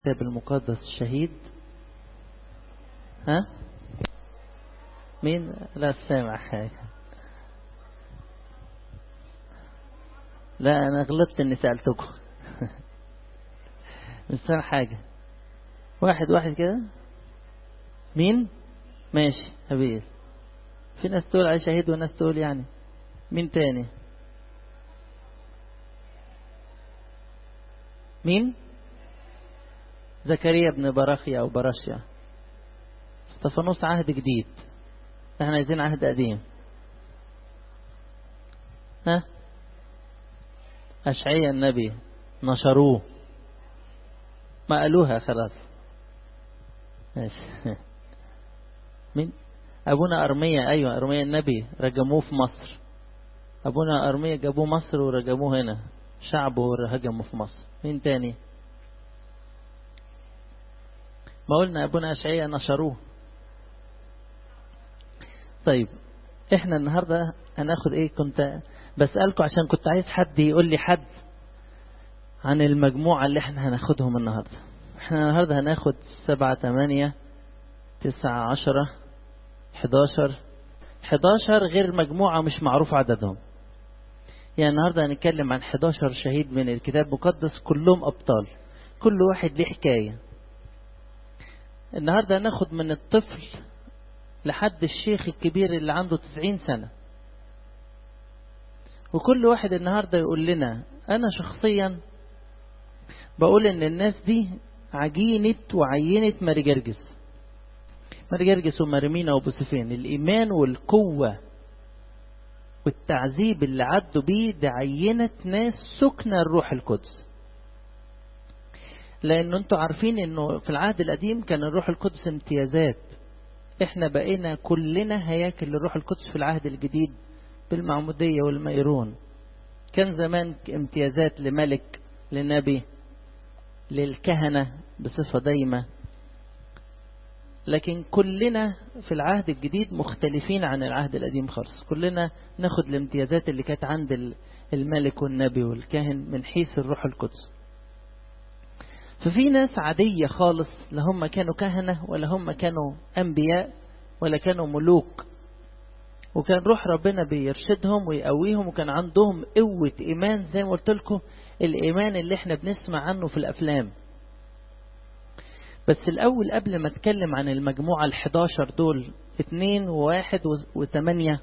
الكتاب المقدس الشهيد ها مين لا سامع حاجة لا أنا غلطت إني سألتكم مش سامع حاجة واحد واحد كده مين ماشي حبيب في ناس تقول على شهيد وناس تقول يعني مين تاني مين زكريا بن براخيا أو براشيا استفانوس عهد جديد احنا عايزين عهد قديم ها أشعية النبي نشروه ما قالوها خلاص ماشي مين أبونا أرمية أيوة أرمية النبي رجموه في مصر أبونا أرمية جابوه مصر ورجموه هنا شعبه هجموا في مصر مين تاني ما قلنا أبونا أشعية نشروه طيب احنا النهاردة هناخد ايه كنت بسألكم عشان كنت عايز حد يقول لي حد عن المجموعة اللي احنا هناخدهم النهاردة احنا النهاردة هناخد سبعة تمانية تسعة عشرة حداشر حداشر غير مجموعة مش معروف عددهم يعني النهاردة هنتكلم عن حداشر شهيد من الكتاب المقدس كلهم أبطال كل واحد ليه حكاية النهاردة هناخد من الطفل لحد الشيخ الكبير اللي عنده 90 سنة وكل واحد النهاردة يقول لنا أنا شخصيا بقول إن الناس دي عجينة وعينة ماري جرجس ماري جرجس ومارمينا وبوسفين الإيمان والقوة والتعذيب اللي عدوا بيه ده عينة ناس سكنة الروح القدس لأنه انتوا عارفين انه في العهد القديم كان الروح القدس امتيازات احنا بقينا كلنا هياكل للروح القدس في العهد الجديد بالمعمودية والميرون كان زمان امتيازات لملك لنبي للكهنة بصفة دايمة لكن كلنا في العهد الجديد مختلفين عن العهد القديم خالص كلنا ناخد الامتيازات اللي كانت عند الملك والنبي والكاهن من حيث الروح القدس ففي ناس عادية خالص لا هم كانوا كهنة ولا هم كانوا أنبياء ولا كانوا ملوك وكان روح ربنا بيرشدهم ويقويهم وكان عندهم قوة إيمان زي ما قلت لكم الإيمان اللي احنا بنسمع عنه في الأفلام بس الأول قبل ما اتكلم عن المجموعة الحداشر دول اتنين وواحد وثمانية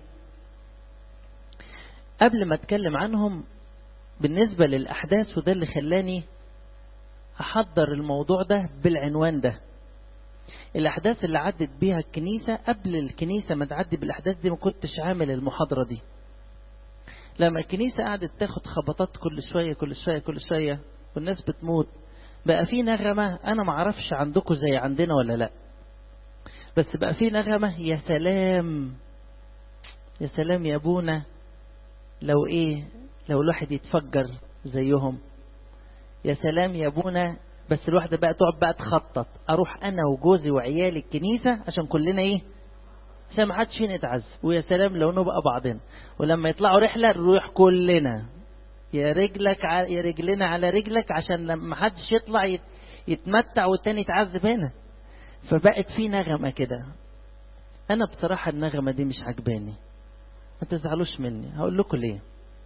قبل ما اتكلم عنهم بالنسبة للأحداث وده اللي خلاني أحضر الموضوع ده بالعنوان ده الأحداث اللي عدت بيها الكنيسة قبل الكنيسة ما تعدي بالأحداث دي ما كنتش عامل المحاضرة دي لما الكنيسة قعدت تاخد خبطات كل شوية كل شوية كل شوية والناس بتموت بقى في نغمة أنا معرفش عندكم زي عندنا ولا لا بس بقى في نغمة يا سلام يا سلام يا أبونا لو إيه لو الواحد يتفجر زيهم يا سلام يا ابونا بس الواحدة بقى تقعد بقى تخطط اروح انا وجوزي وعيالي الكنيسة عشان كلنا ايه عشان ما حدش فينا يتعذب ويا سلام لو نبقى بعضنا ولما يطلعوا رحلة نروح كلنا يا رجلك ع... يا رجلنا على رجلك عشان لما حدش يطلع يت... يتمتع والتاني يتعذب هنا فبقت في نغمة كده انا بصراحة النغمة دي مش عجباني ما تزعلوش مني هقول لكم ليه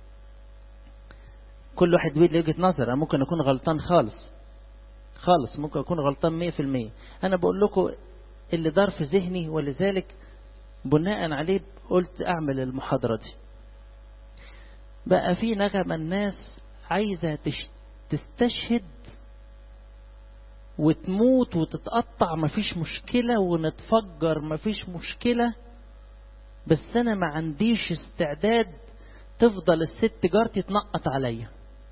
كل واحد بيد وجهة نظر أنا ممكن أكون غلطان خالص خالص ممكن أكون غلطان مية في المية أنا بقول لكم اللي دار في ذهني ولذلك بناء عليه قلت أعمل المحاضرة دي بقى في نغمة الناس عايزة تستشهد وتموت وتتقطع مفيش مشكلة ونتفجر مفيش مشكلة بس أنا ما عنديش استعداد تفضل الست جارتي تنقط عليا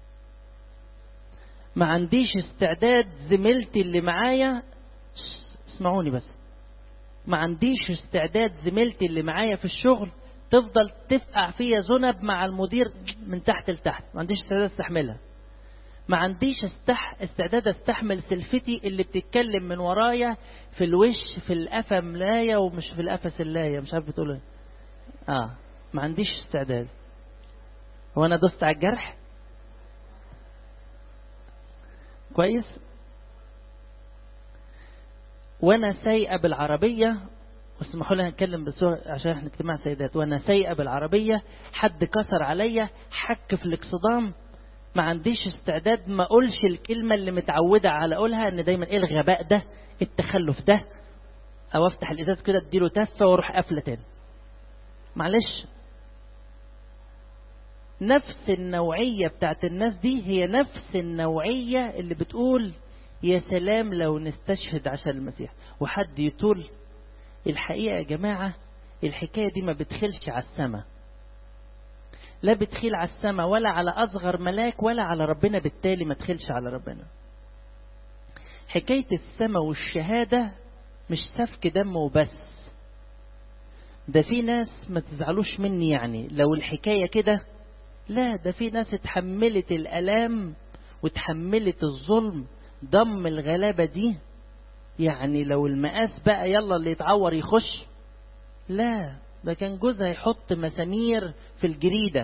ما عنديش استعداد زميلتي اللي معايا اسمعوني بس ما عنديش استعداد زميلتي اللي معايا في الشغل تفضل تفقع فيا ذنب مع المدير من تحت لتحت ما عنديش استعداد استحملها ما عنديش استح... استعداد استحمل سلفتي اللي بتتكلم من ورايا في الوش في القفا ملاية ومش في القفا سلاية مش عارف بتقول ايه اه ما عنديش استعداد هو انا دوست على الجرح كويس وانا سايقه بالعربيه اسمحوا لي نتكلم بسرعه عشان احنا اجتماع سيدات وانا سايقه بالعربيه حد كسر عليا حك في الاكسدام ما عنديش استعداد ما اقولش الكلمه اللي متعوده على اقولها ان دايما ايه الغباء ده التخلف ده او افتح الازاز كده اديله تفه واروح قافله تاني معلش نفس النوعيه بتاعت الناس دي هي نفس النوعيه اللي بتقول يا سلام لو نستشهد عشان المسيح وحد يطول الحقيقه يا جماعه الحكايه دي ما بتخلش على السماء لا بتخيل على السماء ولا على أصغر ملاك ولا على ربنا بالتالي ما تخيلش على ربنا حكاية السماء والشهادة مش سفك دم وبس ده في ناس ما تزعلوش مني يعني لو الحكاية كده لا ده في ناس اتحملت الألام وتحملت الظلم ضم الغلابة دي يعني لو المقاس بقى يلا اللي يتعور يخش لا ده كان جوزها يحط مسامير في الجريدة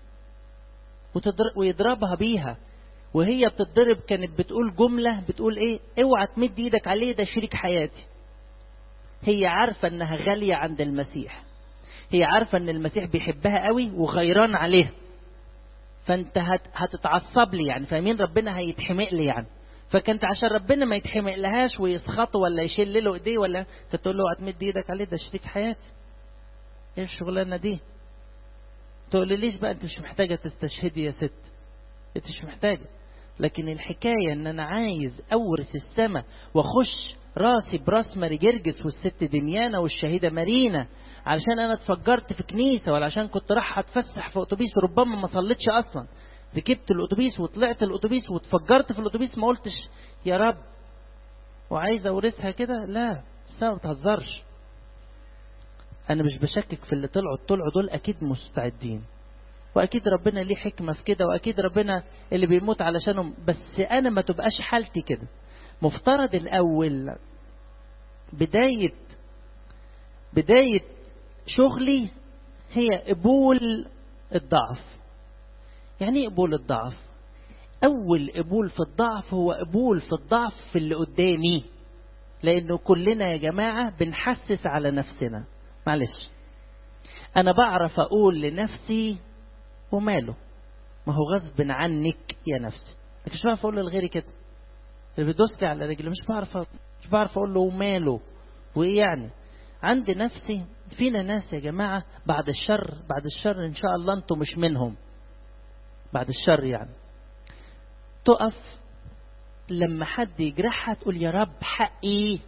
ويضربها بيها وهي بتضرب كانت بتقول جملة بتقول ايه اوعى تمد ايدك عليه ده شريك حياتي هي عارفة انها غالية عند المسيح هي عارفة ان المسيح بيحبها قوي وغيران عليها فانت هت هتتعصب لي يعني فاهمين ربنا هيتحمق لي يعني فكانت عشان ربنا ما يتحمق لهاش ويسخطه ولا يشيل له ايديه ولا فتقول له هتمد ايدك عليه ده شريك حياتي ايه الشغلانه دي تقول ليش بقى انت مش محتاجه تستشهدي يا ست انت مش محتاجه لكن الحكايه ان انا عايز اورث السماء واخش راسي براس ماري جرجس والست دميانة والشهيدة مارينا علشان انا اتفجرت في كنيسة ولا عشان كنت راح اتفسح في اتوبيس ربما ما صليتش اصلا ركبت الاتوبيس وطلعت الاتوبيس واتفجرت في الاتوبيس ما قلتش يا رب وعايز اورثها كده لا السماء ما بتهزرش انا مش بشكك في اللي طلعوا طلعوا دول اكيد مستعدين واكيد ربنا ليه حكمه في كده واكيد ربنا اللي بيموت علشانهم بس انا ما تبقاش حالتي كده مفترض الاول بدايه بدايه شغلي هي قبول الضعف يعني ايه قبول الضعف اول قبول في الضعف هو قبول في الضعف في اللي قدامي لانه كلنا يا جماعه بنحسس على نفسنا معلش انا بعرف اقول لنفسي وماله ما هو غصب عنك يا نفسي لكن مش بعرف اقول لغيري كده اللي بيدوس لي على رجلي مش بعرف مش بعرف اقول له وماله وايه يعني عند نفسي فينا ناس يا جماعة بعد الشر بعد الشر ان شاء الله انتم مش منهم بعد الشر يعني تقف لما حد يجرحها تقول يا رب حقي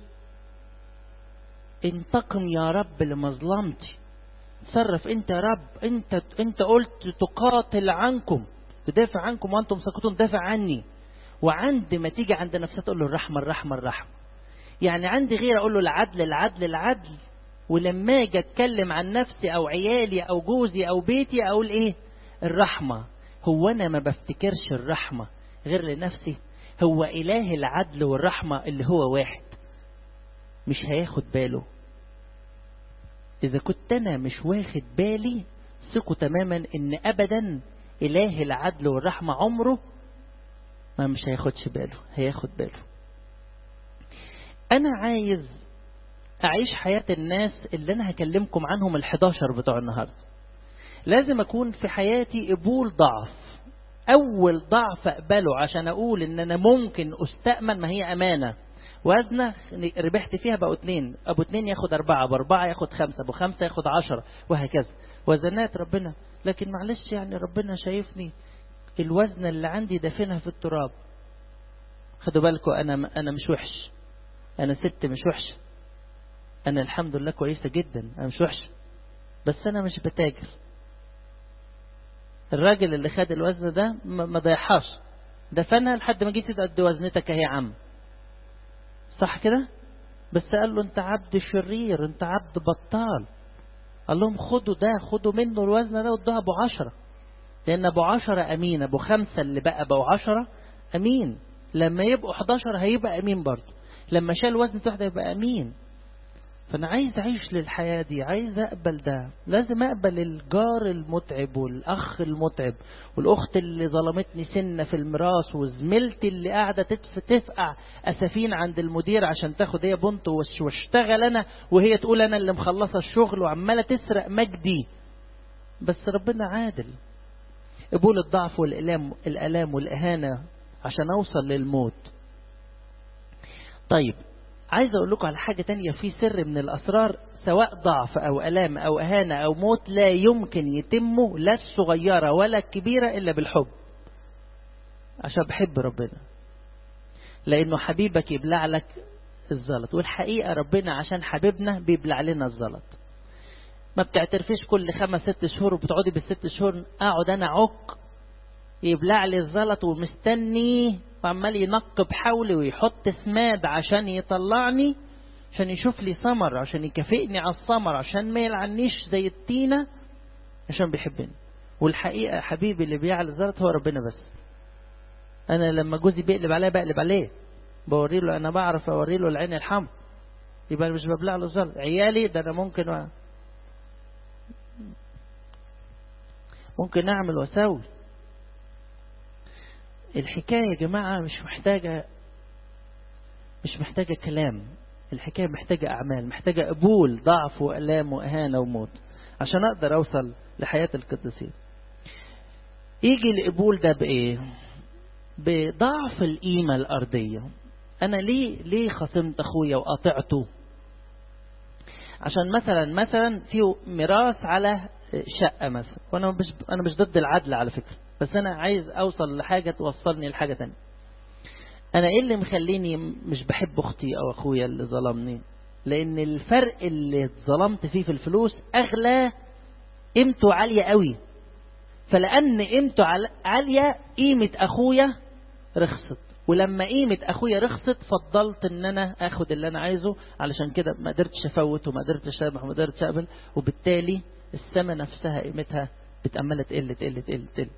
انتقم يا رب لمظلمتي تصرف انت يا رب انت انت قلت تقاتل عنكم تدافع عنكم وانتم سكتون دافع عني وعند ما تيجي عند نفسها تقول له الرحمه الرحمه الرحمه يعني عندي غير اقول له العدل العدل العدل ولما اجي اتكلم عن نفسي او عيالي او جوزي او بيتي اقول ايه الرحمه هو انا ما بفتكرش الرحمه غير لنفسي هو اله العدل والرحمه اللي هو واحد مش هياخد باله إذا كنت أنا مش واخد بالي ثقوا تماما إن أبدا إله العدل والرحمة عمره ما مش هياخدش باله هياخد باله أنا عايز أعيش حياة الناس اللي أنا هكلمكم عنهم الحداشر بتوع النهاردة لازم أكون في حياتي قبول ضعف أول ضعف أقبله عشان أقول إن أنا ممكن أستأمن ما هي أمانة وزنة ربحت فيها بقوا اتنين ابو اتنين ياخد اربعة ابو اربعة ياخد خمسة ابو خمسة ياخد عشرة وهكذا وزنات ربنا لكن معلش يعني ربنا شايفني الوزن اللي عندي دافنها في التراب خدوا بالكم انا انا مش وحش انا ست مش وحش انا الحمد لله كويسة جدا انا مش وحش بس انا مش بتاجر الراجل اللي خد الوزن ده ما ضيعهاش دفنها لحد ما جيت قد وزنتك اهي يا عم صح كده بس قال له انت عبد شرير انت عبد بطال قال لهم خدوا ده خدوا منه الوزن ده وادوها ابو عشرة لان ابو عشرة امين ابو خمسة اللي بقى ابو عشرة امين لما يبقوا 11 هيبقى امين برضه لما شال وزن واحدة يبقى امين فأنا عايز أعيش للحياة دي عايز أقبل ده لازم أقبل الجار المتعب والأخ المتعب والأخت اللي ظلمتني سنة في المراس وزميلتي اللي قاعدة تدف تفقع أسفين عند المدير عشان تاخد هي بنت واشتغل أنا وهي تقول أنا اللي مخلصة الشغل وعمالة تسرق مجدي بس ربنا عادل قبول الضعف والإلام الألام والإهانة عشان أوصل للموت طيب عايز أقول لكم على حاجة تانية في سر من الأسرار سواء ضعف أو ألام أو أهانة أو موت لا يمكن يتمه لا الصغيرة ولا الكبيرة إلا بالحب عشان بحب ربنا لأنه حبيبك يبلع لك الزلط والحقيقة ربنا عشان حبيبنا بيبلع لنا الزلط ما بتعترفيش كل خمس ست شهور وبتقعدي بالست شهور اقعد انا عق يبلع لي الزلط ومستني وعمال ينقب حولي ويحط سماد عشان يطلعني عشان يشوف لي ثمر عشان يكافئني على الثمر عشان ما يلعنيش زي التينة عشان بيحبني والحقيقة حبيبي اللي بيعلى الزلط هو ربنا بس انا لما جوزي بيقلب عليا بقلب عليه بوري له انا بعرف اوري له العين الحمر يبقى مش ببلع له الزلط عيالي ده انا ممكن و... ممكن اعمل واسوي الحكاية يا جماعة مش محتاجة مش محتاجة كلام الحكاية محتاجة أعمال محتاجة قبول ضعف وألام وإهانة وموت عشان أقدر أوصل لحياة القديسين يجي القبول ده بإيه بضعف القيمة الأرضية أنا ليه ليه خصمت أخويا وقاطعته عشان مثلا مثلا في ميراث على شقة مثلا وأنا مش أنا مش ضد العدل على فكرة بس أنا عايز أوصل لحاجة توصلني لحاجة تانية أنا إيه اللي مخليني مش بحب أختي أو أخويا اللي ظلمني لأن الفرق اللي اتظلمت فيه في الفلوس أغلى قيمته عالية قوي فلأن قيمته عالية قيمة أخويا رخصت ولما قيمة أخويا رخصت فضلت إن أنا أخد اللي أنا عايزه علشان كده ما قدرتش أفوت وما قدرتش أسامح وما قدرتش أقبل وبالتالي السما نفسها قيمتها بتأملة تقل تقل تقل تقل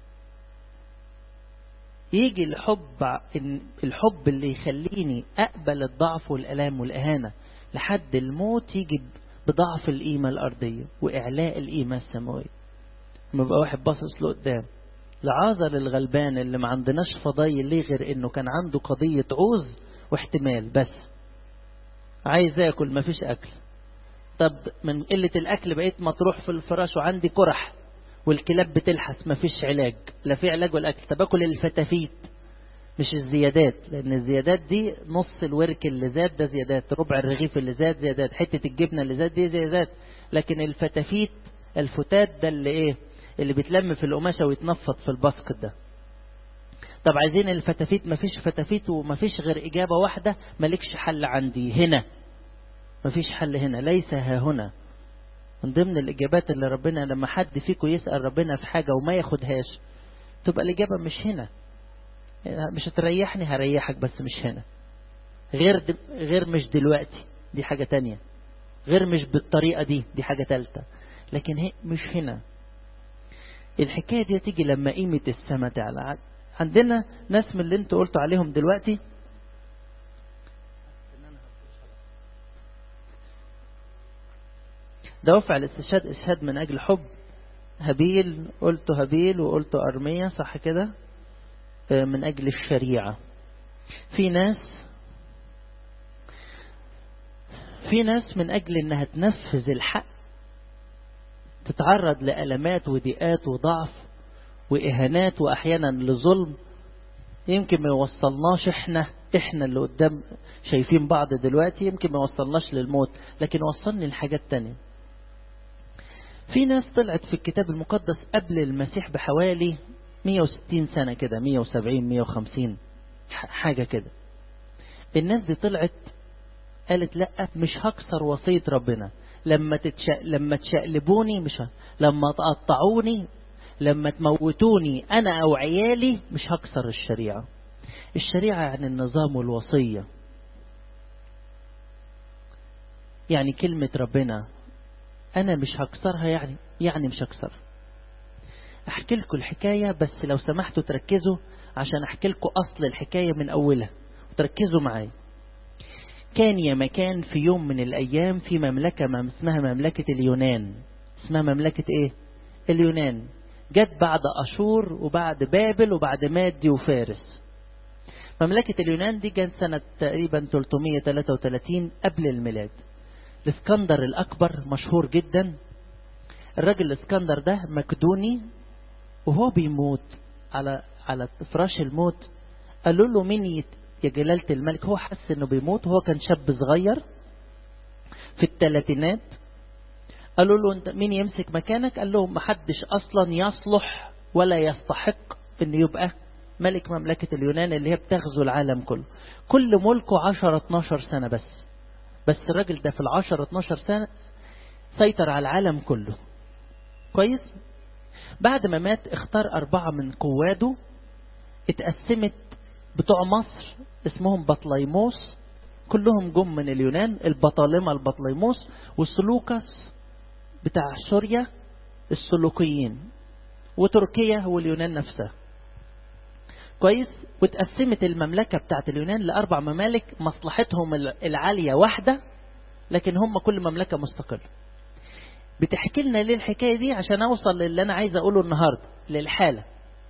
يجي الحب الحب اللي يخليني أقبل الضعف والألام والإهانة لحد الموت يجي بضعف القيمة الأرضية وإعلاء القيمة السماوية لما بقى واحد باصص لقدام لعازر الغلبان اللي ما عندناش فضايل ليه غير انه كان عنده قضية عوز واحتمال بس عايز اكل ما فيش اكل طب من قلة الاكل بقيت مطروح في الفراش وعندي قرح والكلاب بتلحس ما فيش علاج لا في علاج ولا اكل طب اكل الفتافيت مش الزيادات لان الزيادات دي نص الورك اللي زاد ده زيادات ربع الرغيف اللي زاد زيادات حتة الجبنة اللي زاد دي زيادات لكن الفتافيت الفتات ده اللي ايه اللي بيتلم في القماشة ويتنفض في الباسكت ده طب عايزين الفتافيت مفيش فتافيت ومفيش غير إجابة واحدة مالكش حل عندي هنا مفيش حل هنا ليس ها هنا من ضمن الإجابات اللي ربنا لما حد فيكم يسأل ربنا في حاجة وما ياخدهاش تبقى الإجابة مش هنا مش هتريحني هريحك بس مش هنا غير دل... غير مش دلوقتي دي حاجة تانية غير مش بالطريقة دي دي حاجة تالتة لكن هي مش هنا الحكاية دي تيجي لما قيمة السماء تعلى عندنا ناس من اللي انتوا قلتوا عليهم دلوقتي دوافع الاستشهاد استشهاد من أجل حب هابيل قلت هابيل وقلت أرمية صح كده من أجل الشريعة في ناس في ناس من أجل أنها تنفذ الحق تتعرض لألمات وضيقات وضعف وإهانات وأحيانا لظلم يمكن ما يوصلناش احنا احنا اللي قدام شايفين بعض دلوقتي يمكن ما يوصلناش للموت لكن وصلني لحاجات تانية في ناس طلعت في الكتاب المقدس قبل المسيح بحوالي 160 سنة كده 170 150 حاجة كده الناس دي طلعت قالت لا مش هكسر وصية ربنا لما تتش... لما تشقلبوني مش ه... لما تقطعوني لما تموتوني انا او عيالي مش هكسر الشريعة الشريعة يعني النظام والوصية يعني كلمة ربنا انا مش هكسرها يعني يعني مش هكسر احكي لكم الحكاية بس لو سمحتوا تركزوا عشان احكي لكم اصل الحكاية من اولها وتركزوا معايا كان يا مكان في يوم من الأيام في مملكة اسمها مملكة اليونان اسمها مملكة ايه اليونان جت بعد أشور وبعد بابل وبعد مادي وفارس مملكة اليونان دي جت سنة تقريبا 333 قبل الميلاد الاسكندر الأكبر مشهور جدا الراجل الاسكندر ده مكدوني وهو بيموت على على فراش الموت قالوا له مين يت... يا جلالة الملك هو حس انه بيموت وهو كان شاب صغير في الثلاثينات قالوا له انت مين يمسك مكانك قال لهم محدش اصلا يصلح ولا يستحق انه يبقى ملك مملكة اليونان اللي هي بتغزو العالم كله كل ملكه 10 12 سنة بس بس الراجل ده في العشر 12 سنة سيطر على العالم كله كويس بعد ما مات اختار أربعة من قواده اتقسمت بتوع مصر اسمهم بطليموس كلهم جم من اليونان البطالمة البطليموس والسلوكس بتاع سوريا السلوكيين وتركيا واليونان نفسها كويس واتقسمت المملكة بتاعت اليونان لأربع ممالك مصلحتهم العالية واحدة لكن هم كل مملكة مستقلة بتحكي لنا ليه الحكاية دي عشان أوصل للي أنا عايز أقوله النهاردة للحالة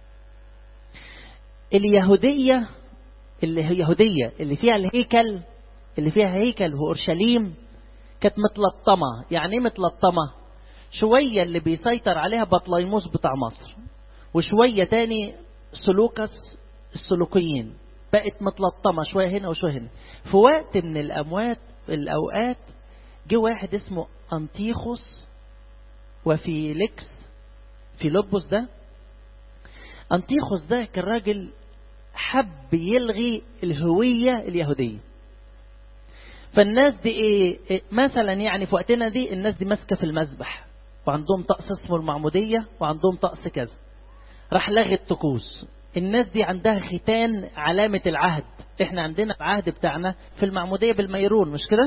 اليهودية اللي هي يهودية اللي فيها الهيكل اللي فيها هيكل في أورشليم كانت متلطمة يعني ايه متلطمة شوية اللي بيسيطر عليها بطليموس بتاع مصر وشوية تاني سلوكس السلوكيين بقت متلطمة شوية هنا وشوية هنا في وقت من الأموات الأوقات جه واحد اسمه أنتيخوس وفيليكس فيلبس ده أنتيخوس ده كان راجل حب يلغي الهوية اليهودية فالناس دي ايه مثلا يعني في وقتنا دي الناس دي ماسكة في المذبح وعندهم طقس اسمه المعمودية وعندهم طقس كذا راح لغي الطقوس الناس دي عندها ختان علامة العهد احنا عندنا العهد بتاعنا في المعمودية بالميرون مش كده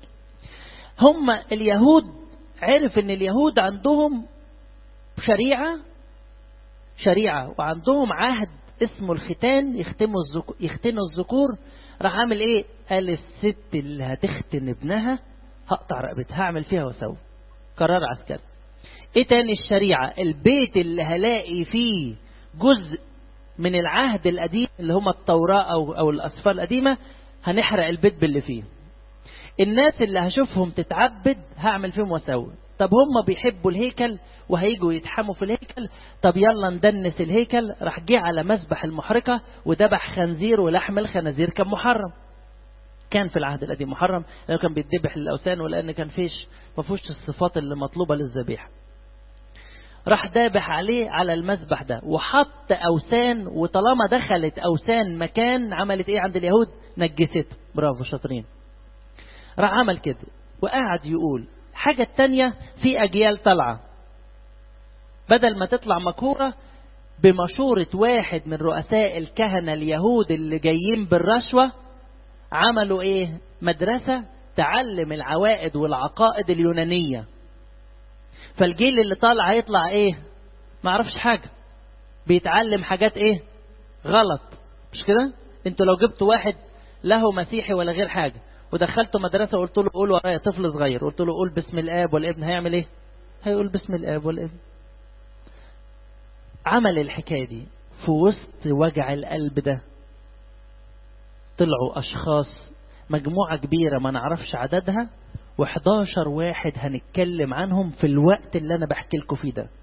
هم اليهود عرف ان اليهود عندهم شريعة شريعة وعندهم عهد اسمه الختان يختموا الزكو يختنوا الذكور راح عامل ايه قال الست اللي هتختن ابنها هقطع رقبتها هعمل فيها واسوي قرار عسكري ايه تاني الشريعة البيت اللي هلاقي فيه جزء من العهد القديم اللي هم التوراة او, أو الاسفار القديمة هنحرق البيت باللي فيه الناس اللي هشوفهم تتعبد هعمل فيهم واسوي طب هم بيحبوا الهيكل وهيجوا يتحموا في الهيكل طب يلا ندنس الهيكل راح جه على مسبح المحرقة وذبح خنزير ولحم الخنازير كان محرم كان في العهد القديم محرم لأنه كان بيتذبح للأوثان ولأن كان فيش ما فيهوش الصفات اللي مطلوبة للذبيحة راح ذابح عليه على المسبح ده وحط أوثان وطالما دخلت أوثان مكان عملت إيه عند اليهود نجسته برافو شاطرين راح عمل كده وقعد يقول حاجة التانية في أجيال طالعة بدل ما تطلع مكورة بمشورة واحد من رؤساء الكهنة اليهود اللي جايين بالرشوة عملوا ايه مدرسة تعلم العوائد والعقائد اليونانية فالجيل اللي طالع هيطلع ايه ما عرفش حاجة بيتعلم حاجات ايه غلط مش كده انتوا لو جبتوا واحد له مسيحي ولا غير حاجة ودخلته مدرسة وقلت له قول ورايا طفل صغير قلت له قول باسم الاب والابن هيعمل ايه هيقول باسم الاب والابن عمل الحكاية دي في وسط وجع القلب ده طلعوا أشخاص مجموعة كبيرة ما نعرفش عددها و11 واحد هنتكلم عنهم في الوقت اللي أنا بحكي لكم فيه ده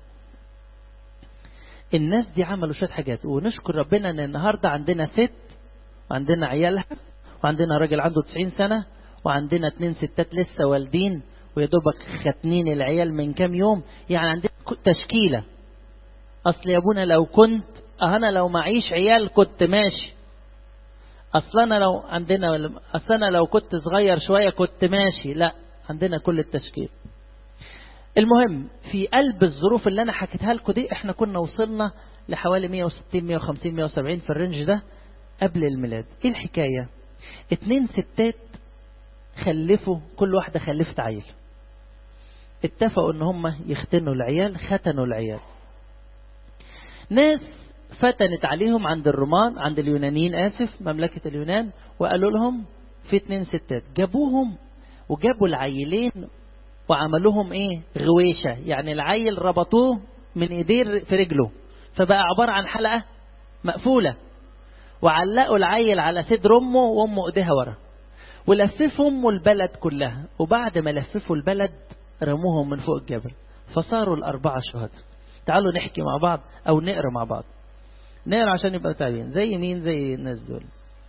الناس دي عملوا شوية حاجات ونشكر ربنا ان النهاردة عندنا ست وعندنا عيالها وعندنا راجل عنده 90 سنة وعندنا اتنين ستات لسه والدين ويدوبك ختنين العيال من كام يوم يعني عندنا تشكيلة اصل يا ابونا لو كنت انا لو معيش عيال كنت ماشي اصل انا لو عندنا اصل انا لو كنت صغير شوية كنت ماشي لا عندنا كل التشكيل المهم في قلب الظروف اللي انا حكيتها لكم دي احنا كنا وصلنا لحوالي 160 150 170 في الرينج ده قبل الميلاد ايه الحكاية اتنين ستات خلفوا كل واحدة خلفت عيل اتفقوا ان هم يختنوا العيال ختنوا العيال ناس فتنت عليهم عند الرومان عند اليونانيين آسف مملكة اليونان وقالوا لهم في اتنين ستات جابوهم وجابوا العيلين وعملوهم ايه غويشة يعني العيل ربطوه من ايديه في رجله فبقى عبارة عن حلقة مقفولة وعلقوا العيل على صدر امه وامه ايديها ورا ولففوا امه البلد كلها وبعد ما لففوا البلد رموهم من فوق الجبل فصاروا الأربعة شهداء تعالوا نحكي مع بعض أو نقرأ مع بعض نقرأ عشان يبقى تابعين زي مين زي الناس دول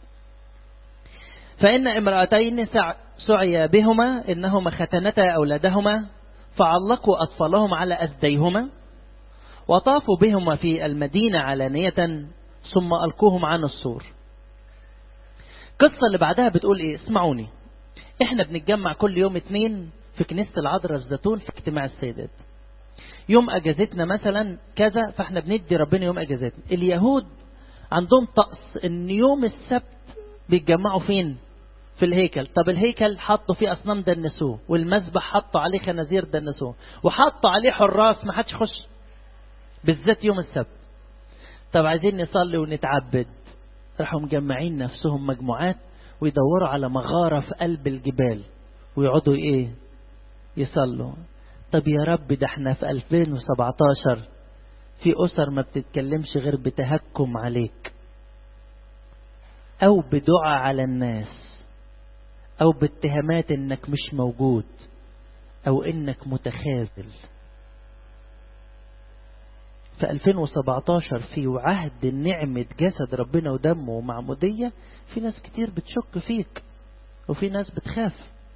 فإن امرأتين سعي بهما إنهما ختنتا أولادهما فعلقوا أطفالهم على أسديهما وطافوا بهما في المدينة علانية ثم ألقوهم عن السور القصة اللي بعدها بتقول إيه اسمعوني إحنا بنتجمع كل يوم اتنين في كنيسة العذراء الزيتون في اجتماع السيدات يوم أجازتنا مثلا كذا فإحنا بندي ربنا يوم أجازتنا اليهود عندهم طقس إن يوم السبت بيتجمعوا فين في الهيكل طب الهيكل حطوا فيه أصنام دنسوه والمذبح حطوا عليه خنازير دنسوه وحطوا عليه حراس ما حدش يخش بالذات يوم السبت طب عايزين نصلي ونتعبد راحوا مجمعين نفسهم مجموعات ويدوروا على مغارة في قلب الجبال ويقعدوا ايه يصلوا طب يا رب ده احنا في 2017 في أسر ما بتتكلمش غير بتهكم عليك أو بدعاء على الناس أو باتهامات إنك مش موجود أو إنك متخاذل في 2017 في عهد نعمة جسد ربنا ودمه ومعمودية في ناس كتير بتشك فيك وفي ناس بتخاف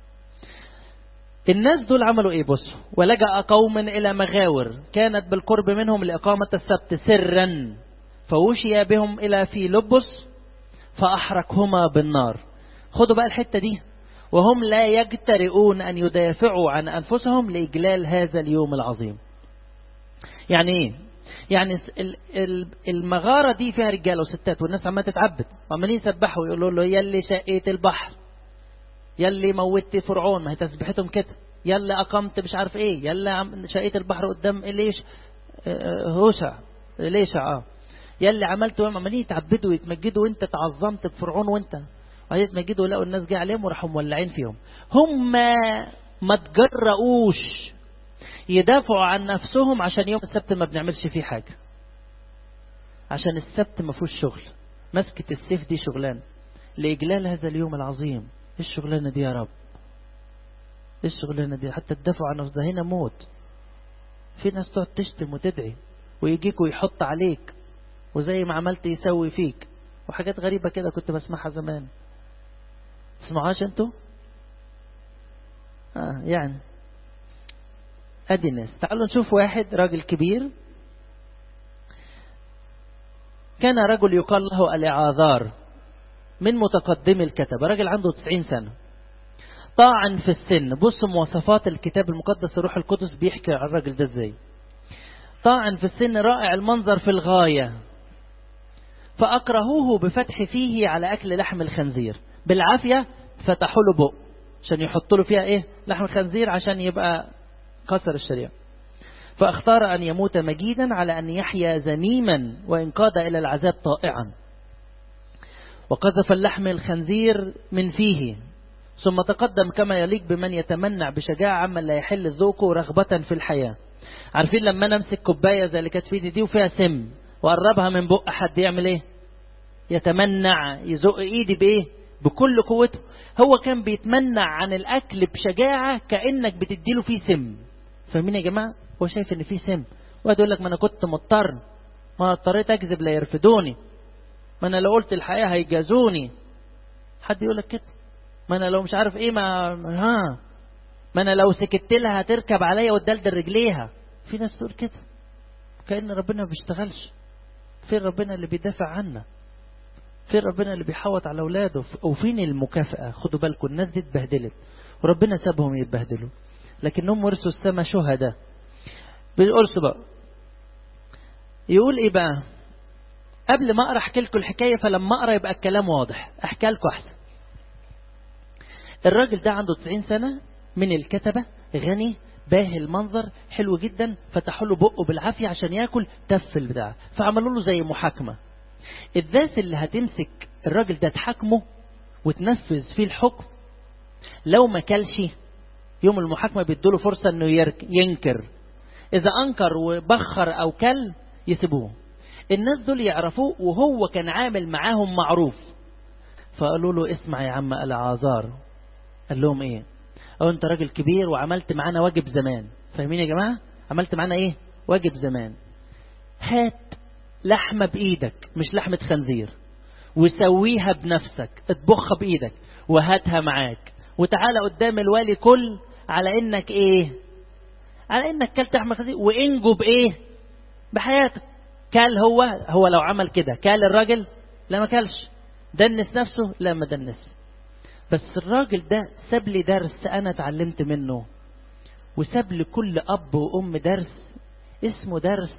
الناس دول عملوا ايه بصوا ولجأ قوم الى مغاور كانت بالقرب منهم لإقامة السبت سرا فوشي بهم الى في لبس فأحرقهما بالنار خدوا بقى الحتة دي وهم لا يجترئون أن يدافعوا عن أنفسهم لإجلال هذا اليوم العظيم يعني ايه يعني المغارة دي فيها رجال وستات والناس عمالة تتعبد وعمالين يسبحوا ويقولوا له يلي شقيت البحر يلي موتت فرعون ما هي تسبيحتهم كده يلي أقمت مش عارف ايه يلي شقيت البحر قدام ليش هوشع ليش اه يلي عملته عمالين يتعبدوا ويتمجدوا وانت تعظمت بفرعون وانت وبعدين يتمجدوا لقوا الناس جه عليهم وراحوا مولعين فيهم هم ما تجرؤوش يدافعوا عن نفسهم عشان يوم السبت ما بنعملش فيه حاجة عشان السبت ما فيهوش شغل مسكة السيف دي شغلان لإجلال هذا اليوم العظيم ايه الشغلانة دي يا رب ايه الشغلانة دي حتى الدفع عن ده هنا موت في ناس تقعد تشتم وتدعي ويجيك ويحط عليك وزي ما عملت يسوي فيك وحاجات غريبة كده كنت بسمعها زمان تسمعهاش انتوا آه يعني ادي الناس تعالوا نشوف واحد راجل كبير كان رجل يقال له الاعاذار من متقدمي الكتبة راجل عنده 90 سنة طاعن في السن بص مواصفات الكتاب المقدس الروح القدس بيحكي عن الراجل ده ازاي طاعن في السن رائع المنظر في الغاية فأكرهوه بفتح فيه على أكل لحم الخنزير بالعافية فتحوا له بق عشان يحطوا له فيها ايه لحم الخنزير عشان يبقى كسر الشريعة فاختار أن يموت مجيدا على أن يحيا ذميما وإن قاد إلى العذاب طائعا وقذف اللحم الخنزير من فيه ثم تقدم كما يليق بمن يتمنع بشجاعة عما لا يحل ذوقه رغبة في الحياة عارفين لما انا امسك كوباية زي اللي كانت في دي وفيها سم وقربها من بق حد يعمل ايه يتمنع يزق ايدي بايه بكل قوته هو كان بيتمنع عن الاكل بشجاعة كأنك بتديله فيه سم فاهمين يا جماعة هو شايف ان فيه سم واحد يقول لك ما انا كنت مضطر ما اضطريت اكذب لا يرفدوني ما انا لو قلت الحقيقة هيجازوني حد يقول لك كده ما انا لو مش عارف ايه ما ها ما انا لو سكت لها هتركب عليا وتدلدل رجليها في ناس تقول كده كأن ربنا ما بيشتغلش فين ربنا اللي بيدافع عنا فين ربنا اللي بيحوط على اولاده وفين المكافأة خدوا بالكم الناس دي اتبهدلت وربنا سابهم يتبهدلوا لكنهم ورثوا السماء شهداء بالقرص بقى يقول ايه بقى قبل ما اقرا احكي لكم الحكايه فلما اقرا يبقى الكلام واضح احكي لكم احسن الراجل ده عنده 90 سنه من الكتبه غني باهي المنظر حلو جدا فتحوا له بقه بالعافيه عشان ياكل تف البتاع فعملوا له زي محاكمه الناس اللي هتمسك الراجل ده تحاكمه وتنفذ فيه الحكم لو ما كلش يوم المحاكمة بيدوله فرصة انه ينكر اذا انكر وبخر او كل يسيبوه الناس دول يعرفوه وهو كان عامل معاهم معروف فقالوا له اسمع يا عم العازار قال لهم ايه او انت راجل كبير وعملت معانا واجب زمان فاهمين يا جماعة عملت معانا ايه واجب زمان هات لحمة بايدك مش لحمة خنزير وسويها بنفسك اطبخها بايدك وهاتها معاك وتعالى قدام الوالي كل على انك ايه على انك كلت لحمة خنزير وانجو بايه بحياتك كال هو هو لو عمل كده كال الراجل لا ما كلش دنس نفسه لا ما دنس بس الراجل ده ساب لي درس انا اتعلمت منه وساب لكل اب وام درس اسمه درس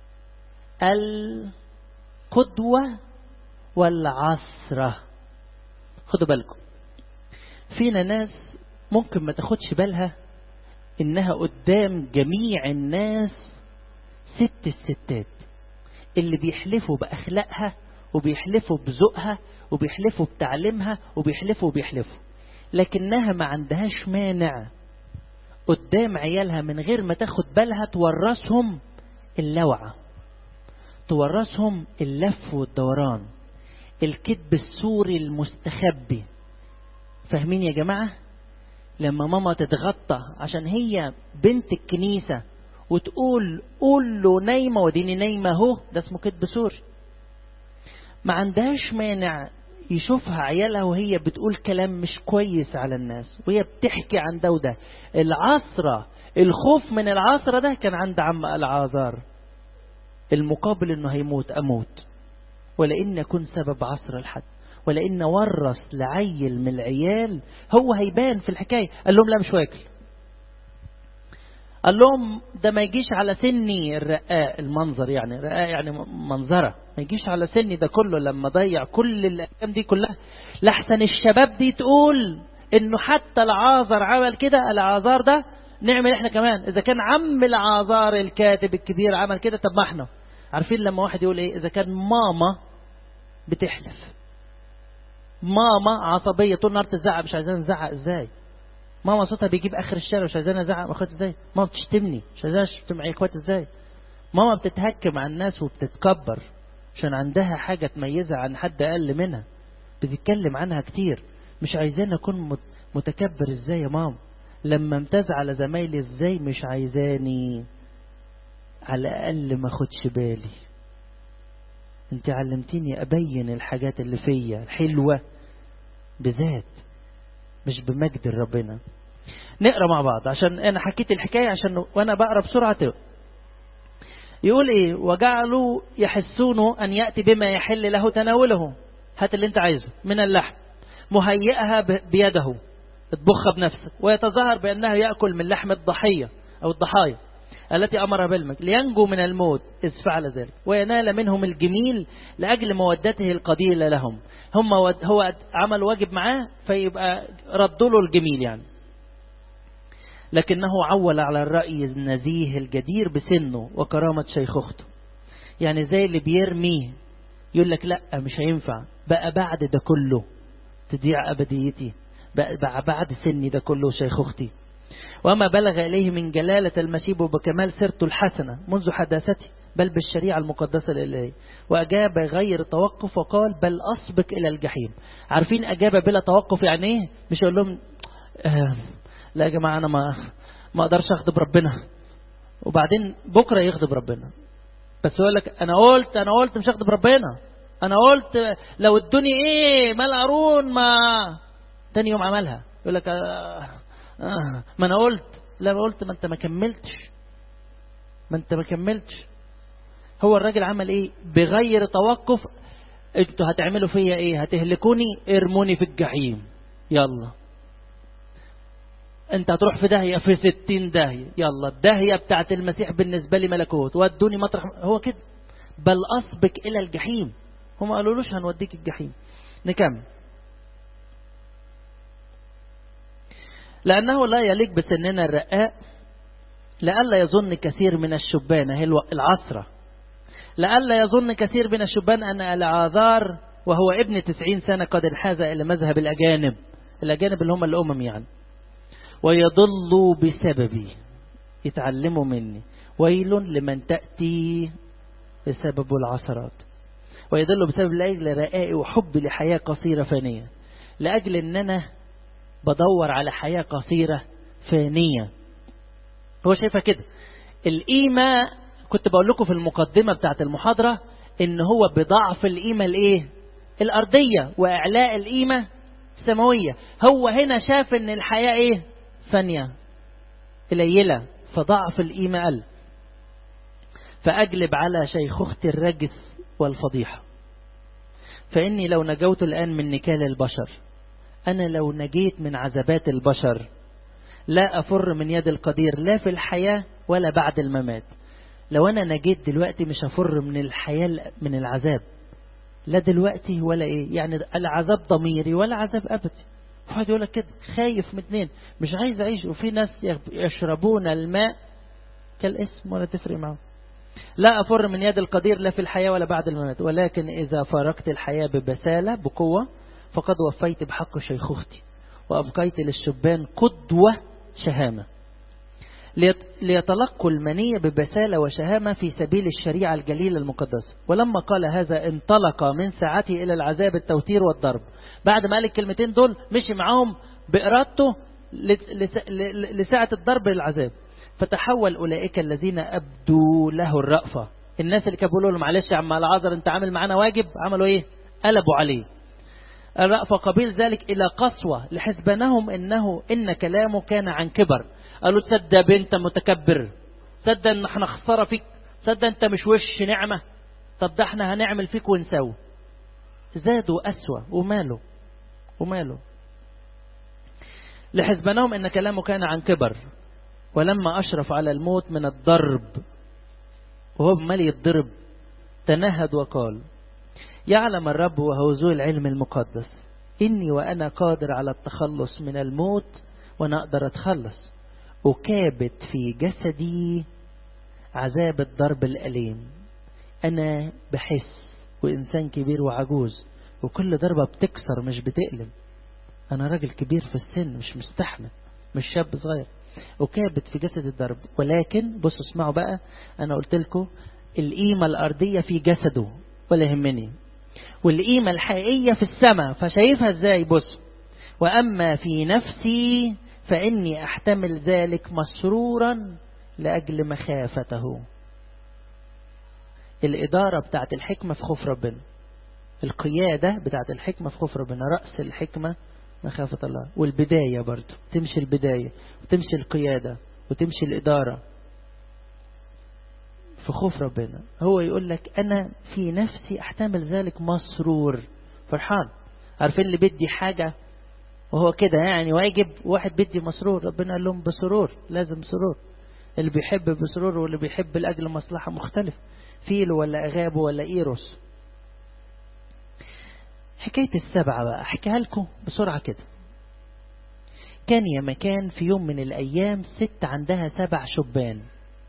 القدوة والعصرة خدوا بالكم فينا ناس ممكن ما تاخدش بالها انها قدام جميع الناس ست الستات اللي بيحلفوا بأخلاقها وبيحلفوا بذوقها وبيحلفوا بتعليمها وبيحلفوا وبيحلفوا لكنها ما عندهاش مانع قدام عيالها من غير ما تاخد بالها تورثهم اللوعة تورثهم اللف والدوران الكذب السوري المستخبي فاهمين يا جماعة لما ماما تتغطى عشان هي بنت الكنيسة وتقول قول له نايمة وديني نايمة اهو ده اسمه كذب سوري ما عندهاش مانع يشوفها عيالها وهي بتقول كلام مش كويس على الناس وهي بتحكي عن ده وده العصرة الخوف من العصرة ده كان عند عم العازار المقابل انه هيموت اموت ولان يكون سبب عصر الحد ولان ورث لعيل من العيال هو هيبان في الحكاية قال لهم لا مش واكل قال لهم ده ما يجيش على سني الرقاء المنظر يعني رقاء يعني منظرة ما يجيش على سني ده كله لما ضيع كل الأيام دي كلها لحسن الشباب دي تقول انه حتى العازر عمل كده العازار ده نعمل احنا كمان اذا كان عم العازار الكاتب الكبير عمل كده طب ما احنا عارفين لما واحد يقول ايه اذا كان ماما بتحلف ماما عصبية طول النهار تزعق مش عايزين نزعق ازاي ماما صوتها بيجيب اخر الشارع مش عايزانا ازعق مع اخواتي ازاي ماما بتشتمني مش عايزانا اشتم مع اخواتي ازاي ماما بتتهكم على الناس وبتتكبر عشان عندها حاجة تميزها عن حد اقل منها بتتكلم عنها كتير مش عايزانا اكون متكبر ازاي يا ماما لما امتاز على زمايلي ازاي مش عايزاني على الاقل ما اخدش بالي انت علمتيني ابين الحاجات اللي فيا الحلوة بذات مش بمجد ربنا نقرا مع بعض عشان انا حكيت الحكايه عشان وانا بقرا بسرعه تقرأ. يقول ايه وجعلوا يحسون ان ياتي بما يحل له تناوله هات اللي انت عايزه من اللحم مهيئها بيده اطبخها بنفسك ويتظاهر بانه ياكل من لحم الضحيه او الضحايا التي امر بالمك لينجو من الموت اذ فعل ذلك وينال منهم الجميل لاجل مودته القديله لهم هم هو عمل واجب معاه فيبقى ردوا له الجميل يعني لكنه عول على الرأي النزيه الجدير بسنه وكرامة شيخوخته يعني زي اللي بيرميه يقول لك لا مش هينفع بقى بعد ده كله تضيع أبديتي بقى بعد سني ده كله شيخوختي وما بلغ إليه من جلالة المسيب وبكمال سيرته الحسنة منذ حداثته بل بالشريعة المقدسة الإلهية وأجاب غير توقف وقال بل أسبق إلى الجحيم عارفين أجاب بلا توقف يعني إيه مش أقول لهم آه لا يا جماعة أنا ما ما أقدرش أغضب ربنا وبعدين بكرة يغضب ربنا بس يقول لك أنا قلت أنا قلت مش هغضب ربنا أنا قلت لو ادوني إيه مال قارون ما تاني يوم عملها يقول لك آه آه ما أنا قلت لا قلت ما أنت ما كملتش ما أنت ما كملتش هو الراجل عمل ايه بغير توقف انتوا هتعملوا فيا ايه هتهلكوني ارموني في الجحيم يلا انت هتروح في داهية في ستين داهية يلا الداهية بتاعت المسيح بالنسبة لي ملكوت ودوني مطرح هو كده بل أسبق إلى الجحيم هم قالوا لوش هنوديك الجحيم نكمل لأنه لا يليق بسننا الرقاء لألا يظن كثير من الشبان هي العصرة لألا يظن كثير من الشبان أن العذار وهو ابن تسعين سنة قد انحاز إلى مذهب الأجانب الأجانب اللي هم الأمم يعني ويضلوا بسببي يتعلموا مني ويل لمن تأتي بسبب العثرات ويضل بسبب الأجل رقائي وحبي لحياة قصيرة فانية لأجل أن أنا بدور على حياة قصيرة فانية هو شايفها كده القيمة كنت بقول لكم في المقدمة بتاعت المحاضرة ان هو بضعف القيمة الايه الارضية واعلاء القيمة السماوية هو هنا شاف ان الحياة ايه فانية قليلة فضعف القيمة قل فأجلب على شيخوخة الرجس والفضيحة فإني لو نجوت الآن من نكال البشر أنا لو نجيت من عذابات البشر لا أفر من يد القدير لا في الحياة ولا بعد الممات لو أنا نجيت دلوقتي مش هفر من الحياة من العذاب لا دلوقتي ولا إيه يعني العذاب ضميري ولا عذاب أبدي واحد يقول لك كده خايف من اتنين مش عايز أعيش وفي ناس يشربون الماء كالاسم ولا تفرق معهم لا أفر من يد القدير لا في الحياة ولا بعد الممات ولكن إذا فارقت الحياة ببسالة بقوة فقد وفيت بحق شيخوختي وأبقيت للشبان قدوة شهامة ليتلقوا المنية ببسالة وشهامة في سبيل الشريعة الجليلة المقدسة ولما قال هذا انطلق من ساعته إلى العذاب التوتير والضرب بعد ما قال الكلمتين دول مشي معاهم بإرادته لساعة الضرب للعذاب فتحول أولئك الذين أبدوا له الرأفة الناس اللي كانوا بيقولوا له معلش يا عم العذر انت عامل معانا واجب عملوا ايه قلبوا عليه الرأفة قبيل ذلك إلى قسوة لحسبانهم إنه إن كلامه كان عن كبر قالوا تصدق بنت متكبر تصدق ان احنا خسارة فيك تصدق انت مش وش نعمة طب ده احنا هنعمل فيك ونسوي زادوا أسوأ وماله وماله لحسبانهم إن كلامه كان عن كبر ولما أشرف على الموت من الضرب وهو بمال يتضرب تنهد وقال يعلم الرب وهو ذو العلم المقدس إني وأنا قادر على التخلص من الموت وأنا أقدر أتخلص أكابت في جسدي عذاب الضرب الأليم أنا بحس وإنسان كبير وعجوز وكل ضربة بتكسر مش بتقلم أنا راجل كبير في السن مش مستحمل مش شاب صغير أكابت في جسد الضرب ولكن بصوا اسمعوا بقى أنا قلت لكم القيمة الأرضية في جسده ولا يهمني والقيمة الحقيقية في السماء فشايفها ازاي بص وأما في نفسي فإني أحتمل ذلك مسرورا لأجل مخافته الإدارة بتاعت الحكمة في خوف ربنا القيادة بتاعت الحكمة في خوف ربنا رأس الحكمة مخافة الله والبداية برضو تمشي البداية وتمشي القيادة وتمشي الإدارة في خوف ربنا هو يقول لك أنا في نفسي أحتمل ذلك مسرور فرحان عارفين اللي بدي حاجة وهو كده يعني واجب واحد بدي مسرور ربنا قال لهم بسرور لازم سرور اللي بيحب بسرور واللي بيحب لأجل مصلحة مختلف فيلو ولا أغابه ولا إيروس حكاية السبعة بقى أحكيها لكم بسرعة كده كان يا مكان في يوم من الأيام ست عندها سبع شبان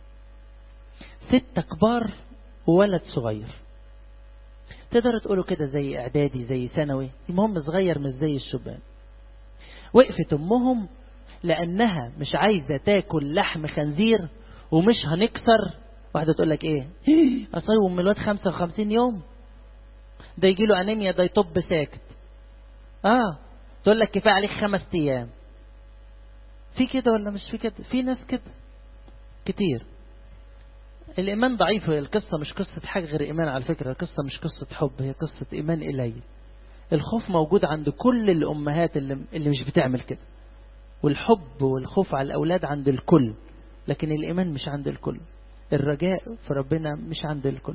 ست كبار وولد صغير تقدر تقولوا كده زي إعدادي زي ثانوي المهم صغير مش زي الشبان وقفت أمهم لأنها مش عايزة تاكل لحم خنزير ومش هنكسر واحدة تقول لك ايه اصيب من الواد 55 يوم ده يجي له انيميا ده يطب ساكت اه تقول لك كفايه عليك خمس ايام في كده ولا مش في كده في ناس كده كتير الايمان ضعيف هي القصه مش قصه حاجه غير ايمان على فكره القصه مش قصه حب هي قصه ايمان قليل الخوف موجود عند كل الامهات اللي, اللي مش بتعمل كده والحب والخوف على الاولاد عند الكل لكن الايمان مش عند الكل الرجاء في ربنا مش عند الكل